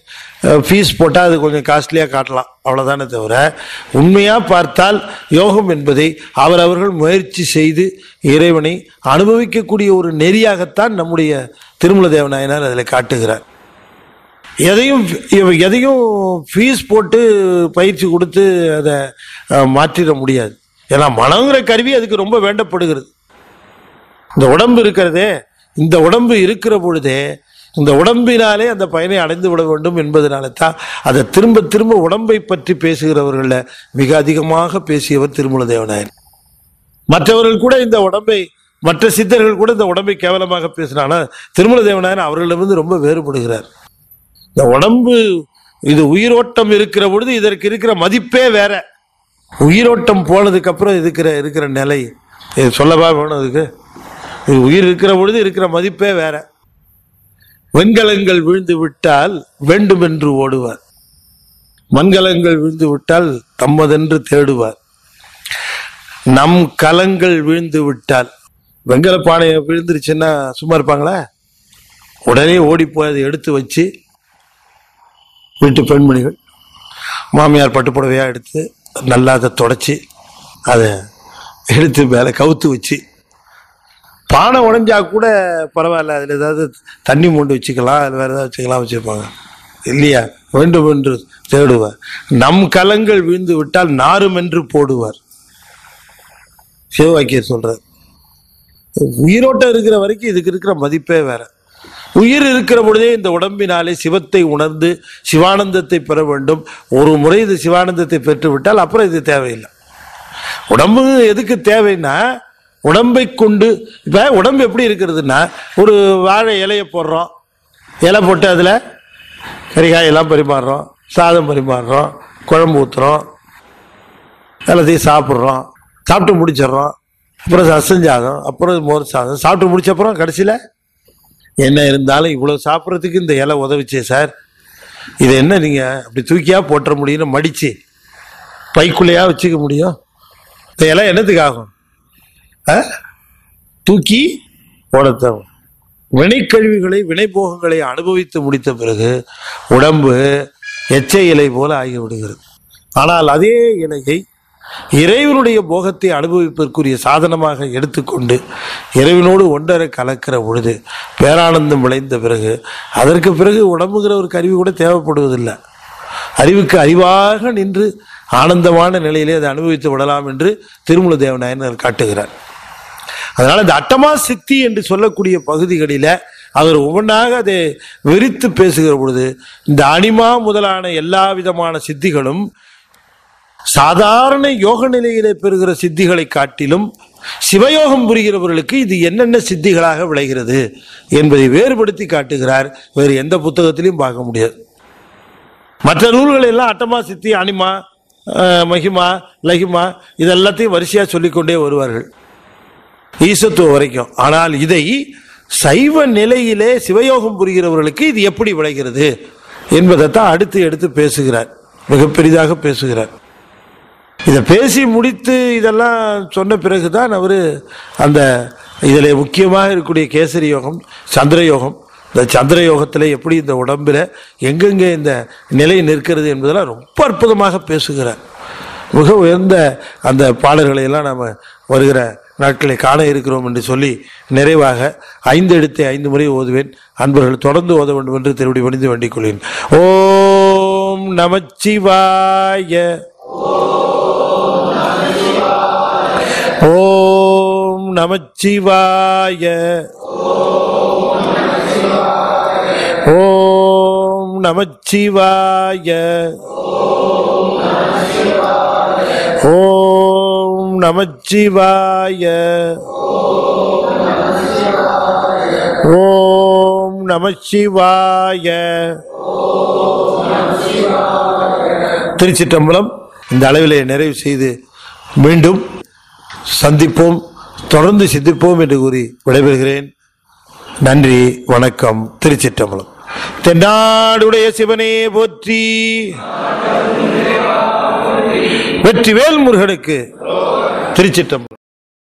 ஃபீஸ் போட்டால் அது கொஞ்சம் காஸ்ட்லியாக காட்டலாம் அவ்வளோதானே தவிர உண்மையாக பார்த்தால் யோகம் என்பதை அவரவர்கள் முயற்சி செய்து இறைவனை அனுபவிக்கக்கூடிய ஒரு நெறியாகத்தான் நம்முடைய திருமல தேவநாயனார் அதில் காட்டுகிறார் எதையும் இவ- எதையும் ஃபீஸ் போட்டு பயிற்சி கொடுத்து அதை அஹ், மாற்றிட முடியாது ஏன்னா மனங்கிற கருவி அதுக்கு ரொம்ப வேண்டப்படுகிறது இந்த உடம்பு இருக்கிறதே இந்த உடம்பு இருக்கிற பொழுதே இந்த உடம்பினாலே அந்த பயனை அடைந்து விட வேண்டும் என்பதனால தான் அதை திரும்ப திரும்ப உடம்பை பற்றி பேசுகிறவர்களில் மிக அதிகமாக பேசியவர் திருமல தேவநாயன் மற்றவர்கள் கூட இந்த உடம்பை மற்ற சித்தர்கள் கூட இந்த உடம்பை கேவலமாக பேசினாலும் திருமல தேவநாயன் அவர்களிடமிருந்து ரொம்ப வேறுபடுகிறார் இந்த உடம்பு இது உயிரோட்டம் இருக்கிற பொழுது இதற்கு இருக்கிற மதிப்பே வேற உயிரோட்டம் போனதுக்கு அப்புறம் இருக்கிற இருக்கிற நிலை இது சொல்லவா வேணும் இதுக்கு இது உயிர் இருக்கிற பொழுது இருக்கிற மதிப்பே வேற வெண்கலங்கள் விழுந்து விட்டால் வேண்டும் என்று ஓடுவார் மண்கலங்கள் விழுந்து விட்டால் தம்மதென்று தேடுவார் நம் கலங்கள் விழுந்து விட்டால் வெண்கல பானை விழுந்துருச்சுன்னா சும்மா இருப்பாங்களா உடனே ஓடி போய் அதை எடுத்து வச்சு வீட்டு பெண்மணிகள் மாமியார் பட்டு புடவையா எடுத்து நல்லா அதை தொடச்சி அதை எடுத்து மேலே கவுத்து வச்சு பானை உடைஞ்சா கூட பரவாயில்ல அதில் ஏதாவது தண்ணி மூண்டு வச்சுக்கலாம் அதில் வேறு ஏதாவது வச்சுக்கலாம் வச்சுருப்பாங்க இல்லையா வேண்டும் என்று தேடுவார் நம் கலங்கள் விழுந்து விட்டால் நாரும் என்று போடுவார் சிவவாக்கியர் சொல்றார் உயிரோட்டம் இருக்கிற வரைக்கும் இதுக்கு இருக்கிற மதிப்பே வேற உயிர் இருக்கிற பொழுதே இந்த உடம்பினாலே சிவத்தை உணர்ந்து சிவானந்தத்தை பெற வேண்டும் ஒரு முறை இது சிவானந்தத்தை பெற்று விட்டால் அப்புறம் இது தேவையில்லை உடம்பு எதுக்கு தேவைன்னா உடம்பை கொண்டு இப்போ உடம்பு எப்படி இருக்கிறதுன்னா ஒரு வாழை இலையை போடுறோம் இலை போட்டு அதில் கறிகாயெல்லாம் பரிமாறுறோம் சாதம் பரிமாறுறோம் குழம்பு ஊற்றுறோம் எல்லாத்தையும் சாப்பிட்றோம் சாப்பிட்டு முடிச்சிடுறோம் அப்புறம் ரசம் சாதம் அப்புறம் மோர் சாதம் சாப்பிட்டு முடிச்ச அப்புறம் கடைசியில் என்ன இருந்தாலும் இவ்வளோ சாப்பிட்றதுக்கு இந்த இலை உதவிச்சே சார் இதை என்ன நீங்கள் அப்படி தூக்கியா போட்டுற முடியும்னு மடித்து பைக்குள்ளேயா வச்சுக்க முடியும் இந்த இலை என்னத்துக்கு ஆகும் ஆ? தூக்கி போடத்தான் வினைக்கழிவுகளை வினைபோகங்களை அனுபவித்து முடித்த பிறகு உடம்பு எச்சை இலை போல ஆகிவிடுகிறது ஆனால் அதே இலையை இறைவனுடைய போகத்தை அனுபவிப்பதற்குரிய சாதனமாக எடுத்துக்கொண்டு இறைவனோடு ஒன்றரை கலக்கிற பொழுது பேரானந்தம் விளைந்த பிறகு அதற்கு பிறகு உடம்புங்கிற ஒரு கருவி கூட தேவைப்படுவதில்லை அறிவுக்கு அறிவாக நின்று ஆனந்தமான நிலையிலே அதை அனுபவித்து விடலாம் என்று திருமூல தேவநாயனர் காட்டுகிறார் அதனால இந்த அட்டமா சித்தி என்று சொல்லக்கூடிய பகுதிகளில அவர் ஒவ்வொன்றாக அதை விரித்து பேசுகிற பொழுது இந்த அனிமா முதலான எல்லா விதமான சித்திகளும் சாதாரண யோக நிலையிலே பெறுகிற சித்திகளை காட்டிலும் சிவயோகம் புரிகிறவர்களுக்கு இது என்னென்ன சித்திகளாக விளைகிறது என்பதை வேறுபடுத்தி காட்டுகிறார் வேறு எந்த புத்தகத்திலையும் பார்க்க முடியாது மற்ற நூல்கள் எல்லாம் அட்டமா சித்தி அனிமா அஹ், மகிமா லகிமா இதெல்லாத்தையும் வரிசையா சொல்லிக்கொண்டே வருவார்கள் ஈசத்துவம் வரைக்கும் ஆனால் இதை சைவ நிலையிலே சிவயோகம் புரிகிறவர்களுக்கு இது எப்படி விளைகிறது என்பதைத்தான் அடுத்து எடுத்து பேசுகிறார் மிக பெரிதாக பேசுகிறார் இதை பேசி முடித்து இதெல்லாம் சொன்ன பிறகுதான் அவர் அந்த இதில் முக்கியமாக இருக்கக்கூடிய கேசரி யோகம் சந்திர யோகம் இந்த சந்திர யோகத்தில் எப்படி இந்த உடம்பில் எங்கெங்கே இந்த நிலை நிற்கிறது என்பதெல்லாம் ரொம்ப அற்புதமாக பேசுகிறார் மிக உயர்ந்த அந்த பாடல்களை எல்லாம் நாம் வருகிற நாட்களை காண இருக்கிறோம் என்று சொல்லி நிறைவாக ஐந்து எடுத்தை ஐந்து முறை ஓதுவேன் அன்பர்கள் தொடர்ந்து ஓத வேண்டும் என்று திருவடி பணிந்து வேண்டிக் கொள்வேன் ஓம் நமச்சிவாய ஓம் நமச்சிவாய ஓம் நமச்சிவாய ஓம் நமச்சிவாய ஓம் நமச்சிவாய திருச்சிற்றம்பலம் இந்த அளவிலே நிறைவு செய்து மீண்டும் சந்திப்போம் தொடர்ந்து சிந்திப்போம் என்று கூறி விடைபெறுகிறேன் நன்றி வணக்கம் திருச்சிற்றம்பலம் தென்னாடுடைய சிவனே போற்றி வெற்றிவேல் முருகனுக்கு திருச்சிற்றம்பலம்